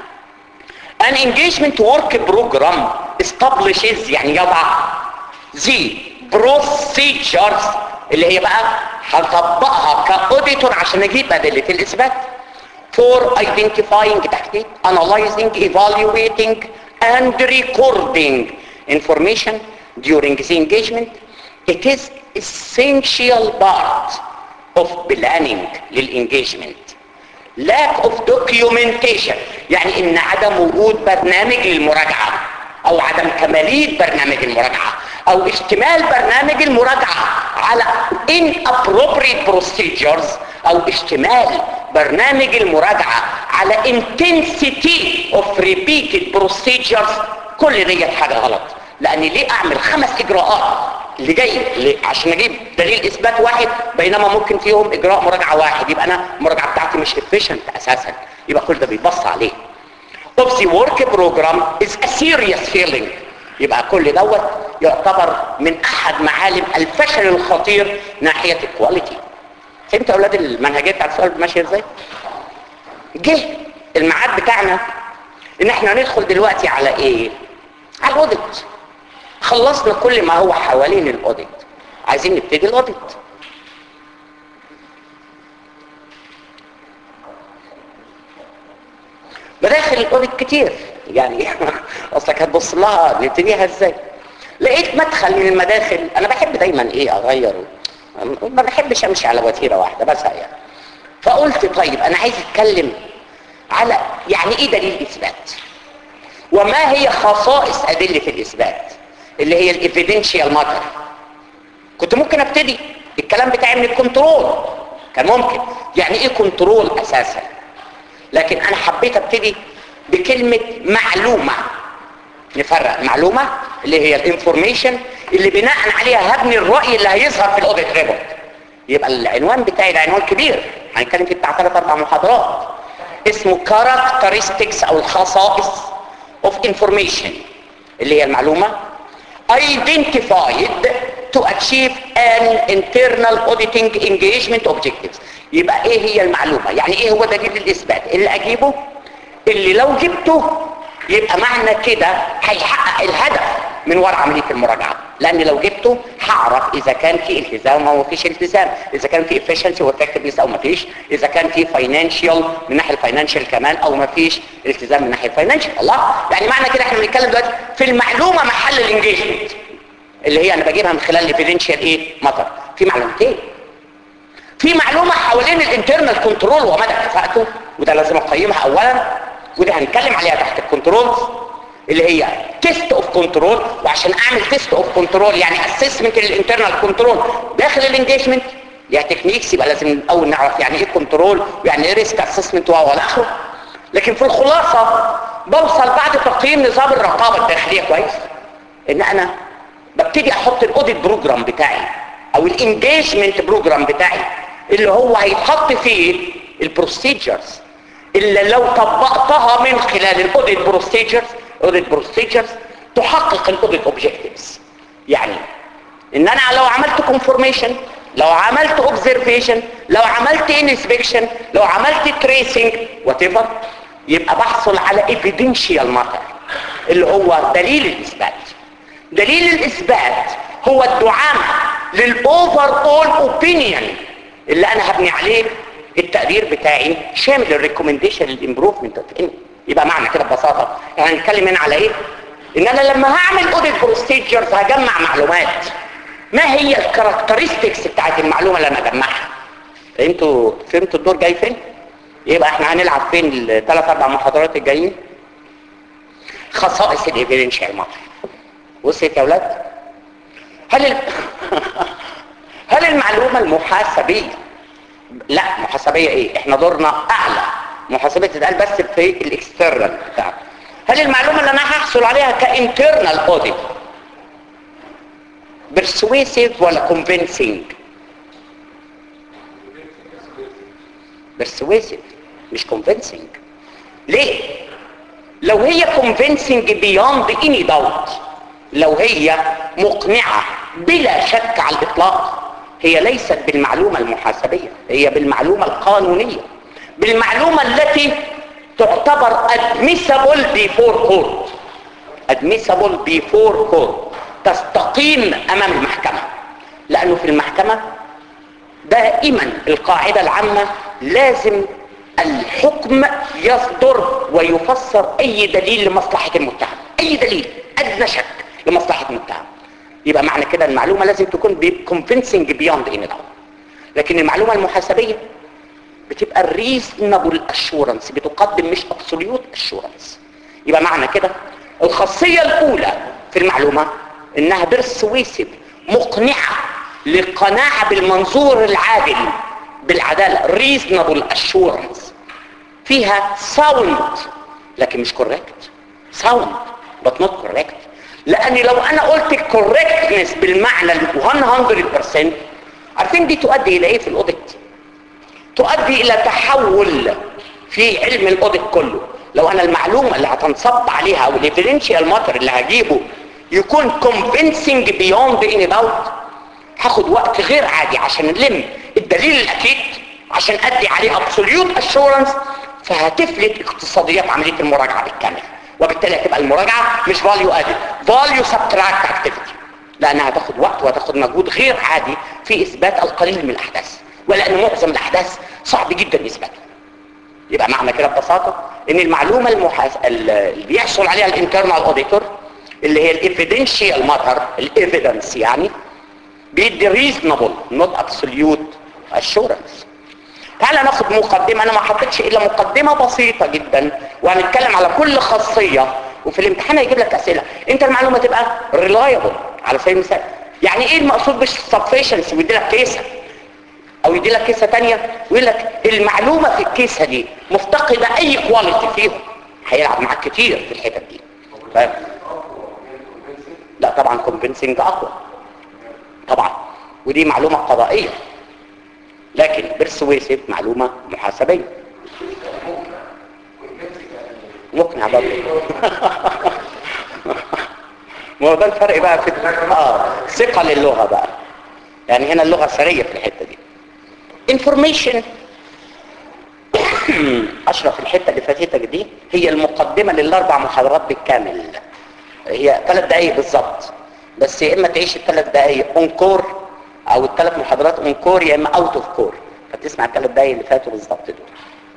an engagement work program establishes يعني يضع the procedures اللي هي بقى هنطبقها كاوديتور عشان اجيب ادله الاثبات for identifying tactic, analyzing, evaluating and recording information during the engagement it is essential part of planning للengagement lack of documentation يعني ان عدم وجود برنامج للمراجعة او عدم كمالية برنامج المراجعة او اشتمال برنامج المراجعة على inappropriate procedures او اشتمال برنامج المراجعة على intensity of repeated procedures كل ديت حاجة غلط لان ليه اعمل خمس اجراءات اللي جاي اللي عشان اجيب دليل اثبات واحد بينما ممكن فيهم اجراء مراجعه واحد يبقى انا المراجعه بتاعتي مش efficient اساسا يبقى كل ده بيبص عليه of the work program is a serious failing يبقى كل دوت يعتبر من احد معالم الفشل الخطير ناحيه الكواليتي فهمت يا اولاد المنهجيه بتاعت السؤال ماشيه ازاي جه الميعاد بتاعنا ان احنا ندخل دلوقتي على ايه على الاوديت خلصنا كل ما هو حوالين الاوديت عايزين نبتدي الاوديت مداخل الاوديت كتير يعني اصلك هتبص لها نبتديها ازاي لقيت مدخل من المداخل انا بحب دايما ايه اغيره ما بحبش امشي على وتيره واحده بس يعني فقلت طيب انا عايز اتكلم على يعني ايه دليل اثبات وما هي خصائص ادله الاثبات اللي هي الايفيدنشال ماتر كنت ممكن ابتدي الكلام بتاعي من الكنترول كان ممكن يعني ايه كنترول اساسا لكن انا حبيت ابتدي بكلمه معلومه نفرق معلومه اللي هي الانفورميشن اللي بناء عليها هبني الراي اللي هيظهر في الاوديت ريبورت يبقى العنوان بتاعي ده عنوان كبير هنتكلم فيه بتاع ثلاث اربع محاضرات اسمه characteristics او الخصائص of information اللي هي المعلومه identified to achieve an internal auditing engagement objectives يبقى ايه هي المعلومه يعني ايه هو دليل الاثبات اللي اجيبه اللي لو جبته يبقى معنى كده هيحقق الهدف من وراء عمليه المراجعه لان لو جبته هعرف اذا كان في التزام او مفيش التزام اذا كان في efficiency وeffectiveness او مفيش اذا كان في financial من ناحيه الفاينانشال كمان او مفيش التزام من ناحيه الفاينانشال الله يعني معنى كده احنا بنتكلم دلوقتي في المعلومه محل الانجيجمنت اللي هي انا بجيبها من خلال الايفيدنشال ايه مطر في معلومتين في معلومه حوالين الانترنال كنترول ومدى كفاءته وده لازم اقيمها اولا وده هنتكلم عليها تحت الكنترولز اللي هي تيست اوف كنترول وعشان اعمل تيست اوف كنترول يعني اسسمنت للانترنال كنترول داخل الانجيجمنت ليها تكنيكس يبقى لازم الاول نعرف يعني ايه كنترول ويعني ايه ريسك اسسمنت والى اخره لكن في الخلاصه بوصل بعد تقييم نظام الرقابه الداخليه كويس ان انا ببتدي احط الاوديت بروجرام بتاعي او الانجيجمنت بروجرام بتاعي اللي هو هيتحط فيه البروسيجرز اللي لو طبقتها من خلال الاوديت بروسيجرز اوديت بروسيجرز تحقق الاوديت اوبجكتيفز يعني ان انا لو عملت كونفورميشن لو عملت اوبزرفيشن لو عملت انسبكشن لو عملت تريسنج وات يبقى بحصل على ايفيدنشال ماتر اللي هو دليل الاثبات دليل الاثبات هو الدعامه للاوفر اول اوبينيون اللي انا هبني عليه التقرير بتاعي شامل الريكومنديشن للامبروفمنت اوف ان يبقى معنى كده ببساطه يعني هنتكلم هنا على ايه ان انا لما هعمل اوديت بروسيجرز هجمع معلومات ما هي الكاركترستكس بتاعت المعلومه اللي انا اجمعها انتوا فهمتوا الدور جاي فين يبقى احنا هنلعب فين الثلاث اربع محاضرات الجايين خصائص الايفيدنشال ماتر وصلت يا اولاد هل ال... هل المعلومه المحاسبيه لا محاسبيه ايه احنا دورنا اعلى محاسبه تتقال بس في الاكسترنال بتاعك هل المعلومه اللي انا هحصل عليها كانترنال اوديت persuasive ولا convincing persuasive مش convincing ليه لو هي convincing beyond any doubt لو هي مقنعة بلا شك على الإطلاق هي ليست بالمعلومة المحاسبية هي بالمعلومة القانونية بالمعلومة التي تعتبر admissible before court admissible before court تستقيم امام المحكمة لانه في المحكمة دائما القاعدة العامة لازم الحكم يصدر ويفسر اي دليل لمصلحة المتهم اي دليل ادنى شك لمصلحة المتهم يبقى معنى كده المعلومة لازم تكون convincing beyond any doubt لكن المعلومة المحاسبية بتبقى reasonable assurance بتقدم مش absolute assurance يبقى معنى كده الخاصية الاولى في المعلومة انها persuasive مقنعة للقناعة بالمنظور العادل بالعدالة reasonable assurance فيها sound لكن مش correct sound but not correct لان لو انا قلت correctness بالمعنى ال 100% عارفين دي تؤدي الى ايه في الاوديت تؤدي الى تحول في علم الاوديت كله لو انا المعلومة اللي هتنصب عليها او الايفيدنشال ماتر اللي هجيبه يكون convincing beyond any doubt هاخد وقت غير عادي عشان نلم الدليل الاكيد عشان ادي عليه absolute assurance فهتفلت اقتصاديات عملية المراجعة بالكامل وبالتالي هتبقى المراجعة مش value added value subtract activity لانها هتاخد وقت وهتاخد مجهود غير عادي في اثبات القليل من الاحداث ولان معظم الاحداث صعب جدا اثباتها يبقى معنى كده ببساطة ان المعلومة المحاس... اللي بيحصل عليها الانترنال اوديتور اللي هي الايفيدنشال ماتر الايفيدنس يعني بيدي reasonable not absolute assurance تعال ناخد مقدمة انا ما حطيتش الا مقدمة بسيطة جدا وهنتكلم على كل خاصية وفي الامتحان هيجيب لك اسئلة انت المعلومة تبقى reliable على سبيل المثال يعني ايه المقصود بالsufficiency ويدي لك كيسة او يدي لك كيسة تانية ويقول لك المعلومة في الكيسة دي مفتقدة اي كواليتي فيهم هيلعب معاك كتير في الحتت دي فاهم لا طبعا convincing اقوى طبعا ودي معلومة قضائية لكن برسويسيف معلومة محاسبية مقنع برضه ما هو ده الفرق بقى في اه ثقة للغة بقى يعني هنا اللغة سرية في الحتة دي information اشرف الحتة اللي فاتتك دي هي المقدمة للاربع محاضرات بالكامل هي ثلاث دقايق بالظبط بس يا اما تعيش الثلاث دقايق اون كور او الثلاث محاضرات اون كور يا اما اوت اوف كور فتسمع الثلاث دقايق اللي فاتوا بالظبط دول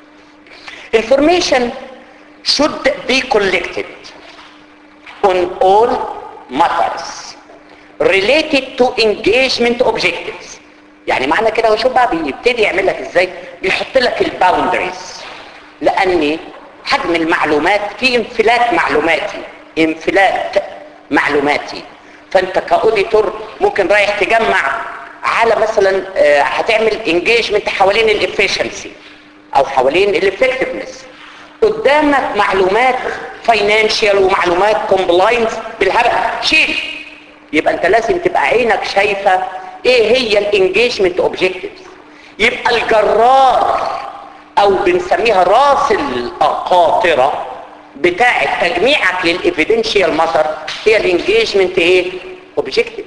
information should be collected on all matters related to engagement objectives يعني معنى كده وشوف بقى بيبتدي يعمل لك ازاي بيحط لك الباوندريز لان حجم المعلومات في انفلات معلوماتي انفلات معلوماتي فانت كاوديتور ممكن رايح تجمع على مثلا آه، هتعمل انجيجمنت حوالين الافشنسي او حوالين الافكتفنس قدامك معلومات فاينانشال ومعلومات كومبلاينس بالهبل شيل يبقى انت لازم تبقى عينك شايفه ايه هي الانجيجمنت اوبجكتيفز يبقى الجرار او بنسميها راس القاطره بتاعه تجميعك للايفيدنشال ماثر هي الانجيجمنت ايه اوبجكتيف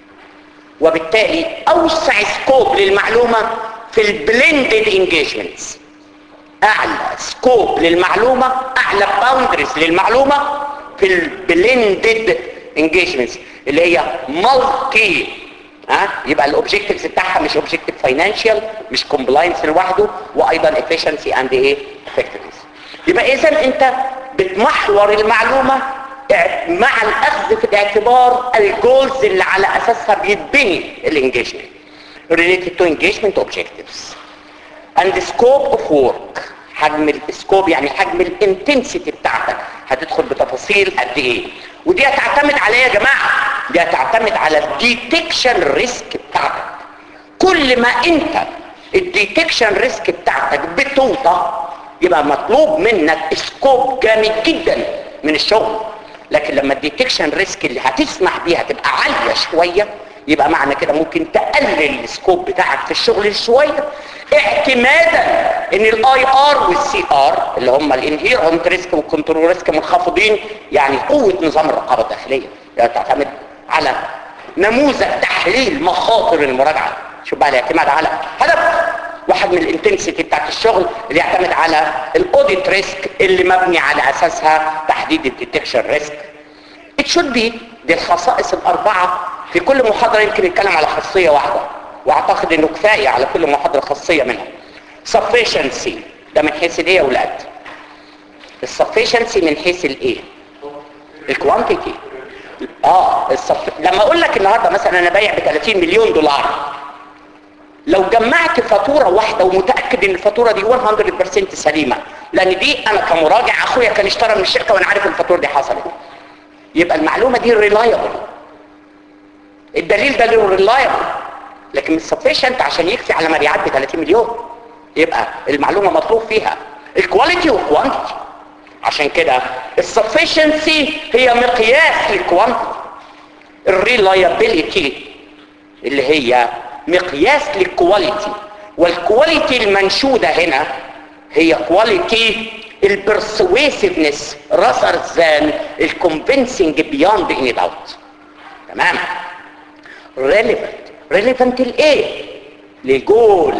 وبالتالي اوسع سكوب للمعلومه في البلندد انجيجمنتس اعلى سكوب للمعلومه اعلى باوندريز للمعلومه في البلندد انجيجمنتس اللي هي مالتي ها يبقى الاوبجكتيفز بتاعها مش اوبجكتيف فاينانشال مش كومبلاينس لوحده وايضا efficiency اند ايه effectiveness يبقى اذا انت بتمحور المعلومه مع الاخذ في الاعتبار الجولز اللي على اساسها بيتبني الانجيجمنت related to engagement objectives and the scope of work حجم السكوب يعني حجم الانتنسيتي بتاعتك هتدخل بتفاصيل قد ايه ودي هتعتمد على ايه يا جماعه دي هتعتمد على الديتكشن ريسك بتاعتك كل ما انت الديتكشن ريسك بتاعتك بتوطى يبقى مطلوب منك سكوب جامد جدا من الشغل لكن لما الديتكشن ريسك اللي هتسمح بيها تبقى عاليه شويه يبقى معنى كده ممكن تقلل السكوب بتاعك في الشغل شويه اعتمادا ان الاي ار والسي ار اللي هم الانهيرنت ريسك والكنترول ريسك منخفضين يعني قوه نظام الرقابه الداخليه يعني تعتمد على نموذج تحليل مخاطر المراجعه شوف بقى الاعتماد على هدف وحجم الانتنسيتي بتاعت الشغل اللي يعتمد على الاوديت ريسك اللي مبني على اساسها تحديد الديتكشن ريسك it should be دي الخصائص الاربعه في كل محاضره يمكن نتكلم على خاصيه واحده واعتقد انه كفايه على كل محاضره خاصيه منهم sufficiency ده من حيث الايه يا اولاد السفشنسي من حيث الايه الكوانتيتي اه الصف... لما اقول لك النهارده مثلا انا بايع ب 30 مليون دولار لو جمعت فاتوره واحده ومتاكد ان الفاتوره دي 100% سليمه لان دي انا كمراجع اخويا كان اشترى من الشركه وانا عارف الفاتوره دي حصلت يبقى المعلومه دي ريلايبل الدليل ده ريلايبل لكن مش سفيشنت عشان يكفي على مبيعات ب 30 مليون يبقى المعلومه مطلوب فيها الكواليتي والكوانتيتي عشان كده السفيشنسي هي مقياس للكوانتيتي الريلايبيليتي اللي هي مقياس للكواليتي والكواليتي المنشوده هنا هي كواليتي البرسويسيفنس rather than الكونفنسنج بيوند اني داوت تمام relevant relevant لايه لجول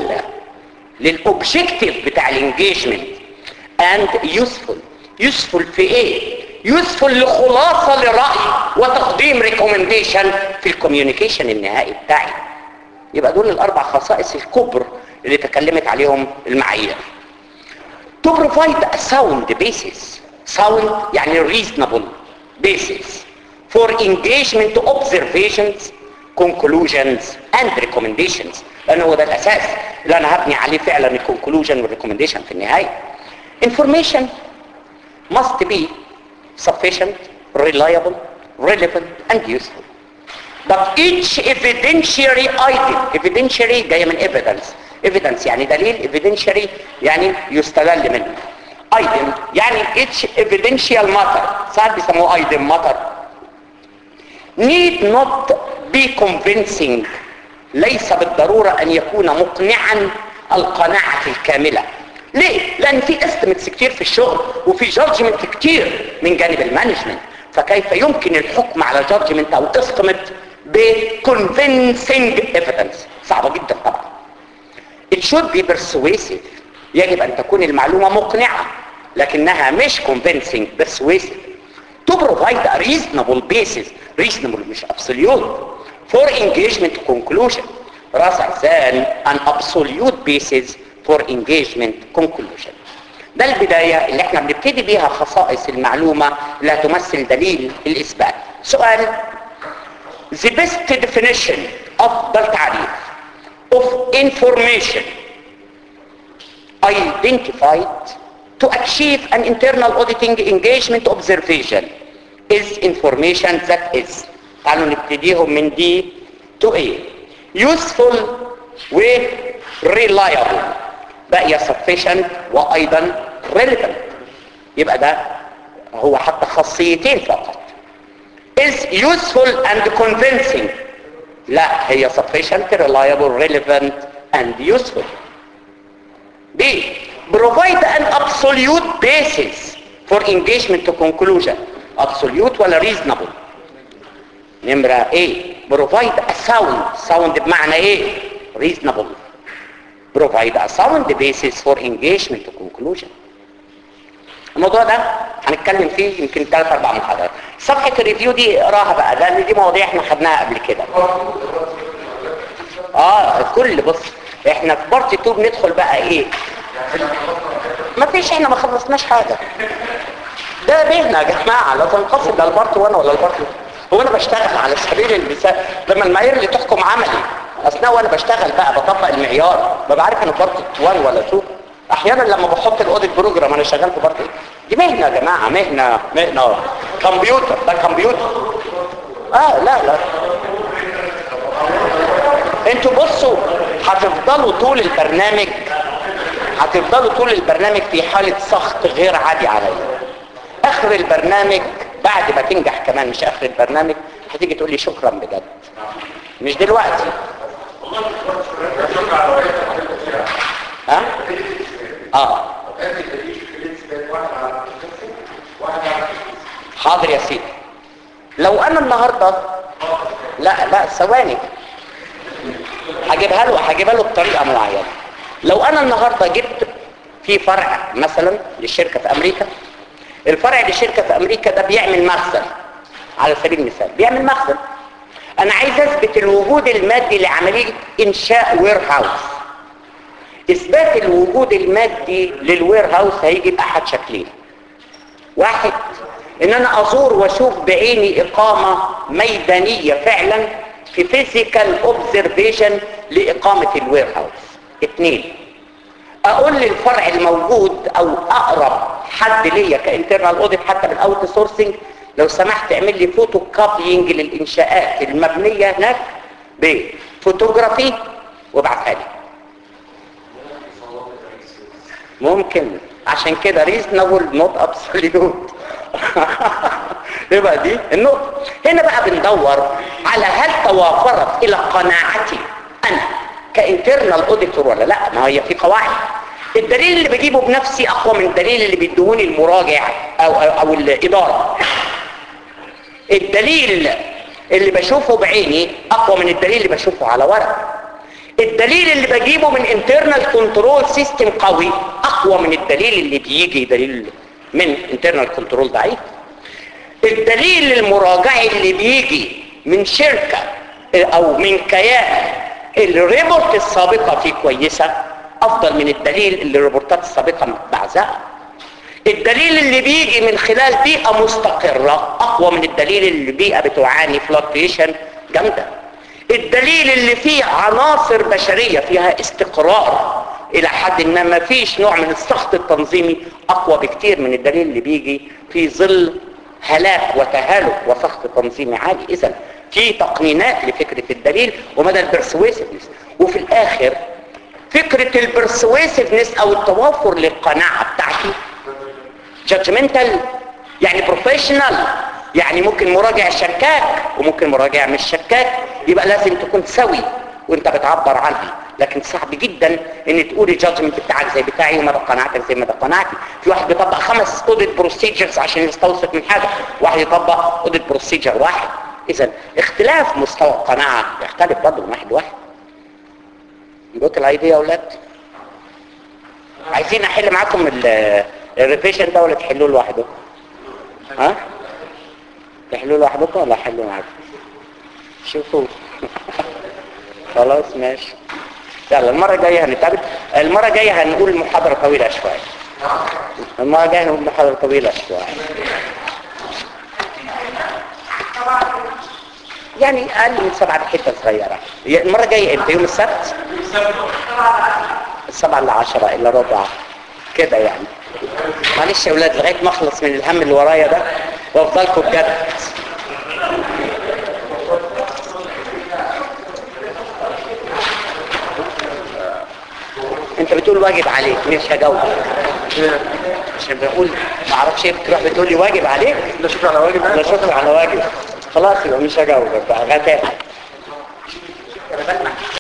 للاوبجكتيف بتاع الانجيجمنت and useful useful في ايه useful لخلاصة لرأي وتقديم ريكومنديشن في الكوميونيكيشن النهائي بتاعي يبقى دول الاربع خصائص الكبر اللي تكلمت عليهم المعايير to provide a sound basis sound يعني reasonable basis for engagement observations conclusions and recommendations لأنه هو ده الأساس اللي أنا هبني عليه فعلا الكونكلوجن والريكومنديشن في النهاية information must be sufficient, reliable, relevant and useful but each evidentiary item evidentiary جاية من evidence evidence يعني دليل evidentiary يعني يستدل منه item يعني each evidential matter ساعات بيسموه item matter need not be convincing ليس بالضرورة أن يكون مقنعا القناعة الكاملة ليه؟ لأن في استمتس كتير في الشغل وفي جادجمنت كتير من جانب المانجمنت فكيف يمكن الحكم على جادجمنت أو استمت بconvincing evidence صعبة جدا طبعا it should be persuasive يجب أن تكون المعلومة مقنعة لكنها مش convincing persuasive to provide a reasonable basis reasonable مش absolute for engagement conclusion rather than an absolute basis for engagement conclusion ده البداية اللي احنا بنبتدي بيها خصائص المعلومة لا تمثل دليل الإثبات سؤال the best definition أفضل تعريف of information identified to achieve an internal auditing engagement observation is information that is تعالوا نبتديهم من دي to A useful و reliable بقي sufficient وأيضا relevant يبقى ده هو حتى خاصيتين فقط is useful and convincing لا هي sufficient reliable relevant and useful B provide an absolute basis for engagement to conclusion absolute ولا reasonable نمرة A provide a sound sound بمعنى ايه reasonable provide a sound basis for engagement to conclusion الموضوع ده هنتكلم فيه يمكن ثلاث اربع محاضرات صفحة الريفيو دي اقراها بقى لان دي مواضيع احنا خدناها قبل كده اه الكل بص احنا في بارت 2 بندخل بقى ايه ما فيش احنا ما خلصناش حاجة ده مهنة يا جماعة لا تنقسم لا البارت 1 ولا البارت 2 هو انا بشتغل على سبيل المثال لما المعايير اللي تحكم عملي اثناء وانا بشتغل بقى بطبق المعيار ببقى عارف انا بارت 1 ولا 2 احيانا لما بحط الاوديت بروجرام انا شغال في بارت دي مهنه يا جماعه مهنه مهنه كمبيوتر ده كمبيوتر اه لا لا انتوا بصوا هتفضلوا طول البرنامج هتفضلوا طول البرنامج في حالة سخط غير عادي عليا اخر البرنامج بعد ما تنجح كمان مش اخر البرنامج هتيجي تقول لي شكرا بجد مش دلوقتي ها اه حاضر يا سيدي لو انا النهارده لا لا ثواني هجيبها له هجيبها له بطريقه معينه لو انا النهارده جبت في فرع مثلا للشركه في امريكا الفرع للشركه في امريكا ده بيعمل مخزن على سبيل المثال بيعمل مخزن انا عايز اثبت الوجود المادي لعمليه انشاء وير هاوس اثبات الوجود المادي للوير هاوس هيجي باحد شكلين واحد ان انا ازور واشوف بعيني اقامه ميدانيه فعلا في فيزيكال اوبزرفيشن لاقامه الوير هاوس اثنين اقول للفرع الموجود او اقرب حد ليا كانترنال اوديت حتى بالاوت سورسنج لو سمحت اعمل لي فوتو كوبينج للانشاءات المبنيه هناك بفوتوغرافي وابعتها لي ممكن عشان كده reasonable not absolute يبقى دي النقطة هنا بقى بندور على هل توافرت الى قناعتي انا كانترنال اوديتور ولا لا ما هي في قواعد الدليل اللي بجيبه بنفسي اقوى من الدليل اللي بيدوني المراجع او او, أو الاداره الدليل اللي بشوفه بعيني اقوى من الدليل اللي بشوفه على ورق الدليل اللي بجيبه من انترنال كنترول سيستم قوي اقوى من الدليل اللي بيجي دليل من انترنال كنترول ضعيف الدليل المراجعي اللي بيجي من شركة او من كيان الريبورت السابقة فيه كويسة افضل من الدليل اللي الريبورتات السابقة بعزها الدليل اللي بيجي من خلال بيئة مستقرة اقوى من الدليل اللي بيئة بتعاني فلوكتيشن جامدة الدليل اللي فيه عناصر بشرية فيها استقرار الى حد ما ما فيش نوع من السخط التنظيمي اقوى بكتير من الدليل اللي بيجي في ظل هلاك وتهالك وسخط تنظيمي عالي اذا في تقنينات لفكرة الدليل ومدى البرسويسفنس وفي الاخر فكرة البرسويسفنس او التوافر للقناعة بتاعتي جادجمنتال يعني بروفيشنال يعني ممكن مراجع شكاك وممكن مراجع مش شكاك يبقى لازم تكون سوي وانت بتعبر عنها لكن صعب جدا ان تقول الجادجمنت بتاعك زي بتاعي ومدى قناعتك زي مدى قناعتي في واحد بيطبق خمس اوديت بروسيجرز عشان يستوثق من حاجه واحد يطبق اوديت بروسيجر واحد اذا اختلاف مستوى القناعه يختلف برضه من واحد لواحد جوت الايديا يا اولاد عايزين احل معاكم الريفيشن ده ولا تحلوه لوحده ها تحلوه لوحدكم ولا احله معاكم شوفوا خلاص ماشي يلا المرة الجاية هنتقابل المرة الجاية هنقول محاضرة طويلة شوية المرة الجاية هنقول محاضرة طويلة شوية يعني اقل من سبعة حتة صغيرة المرة الجاية امتى يوم السبت السبعة الا عشرة الا ربع كده يعني معلش يا اولاد لغاية ما اخلص من الهم اللي ورايا ده وافضلكم بجد انت بتقول واجب عليك مش هجاوب عشان بقول ما اعرفش ايه بتروح بتقول لي واجب عليك لا شكرا على واجب لا شكرا على واجب خلاص يبقى مش هجاوبك بقى غتاك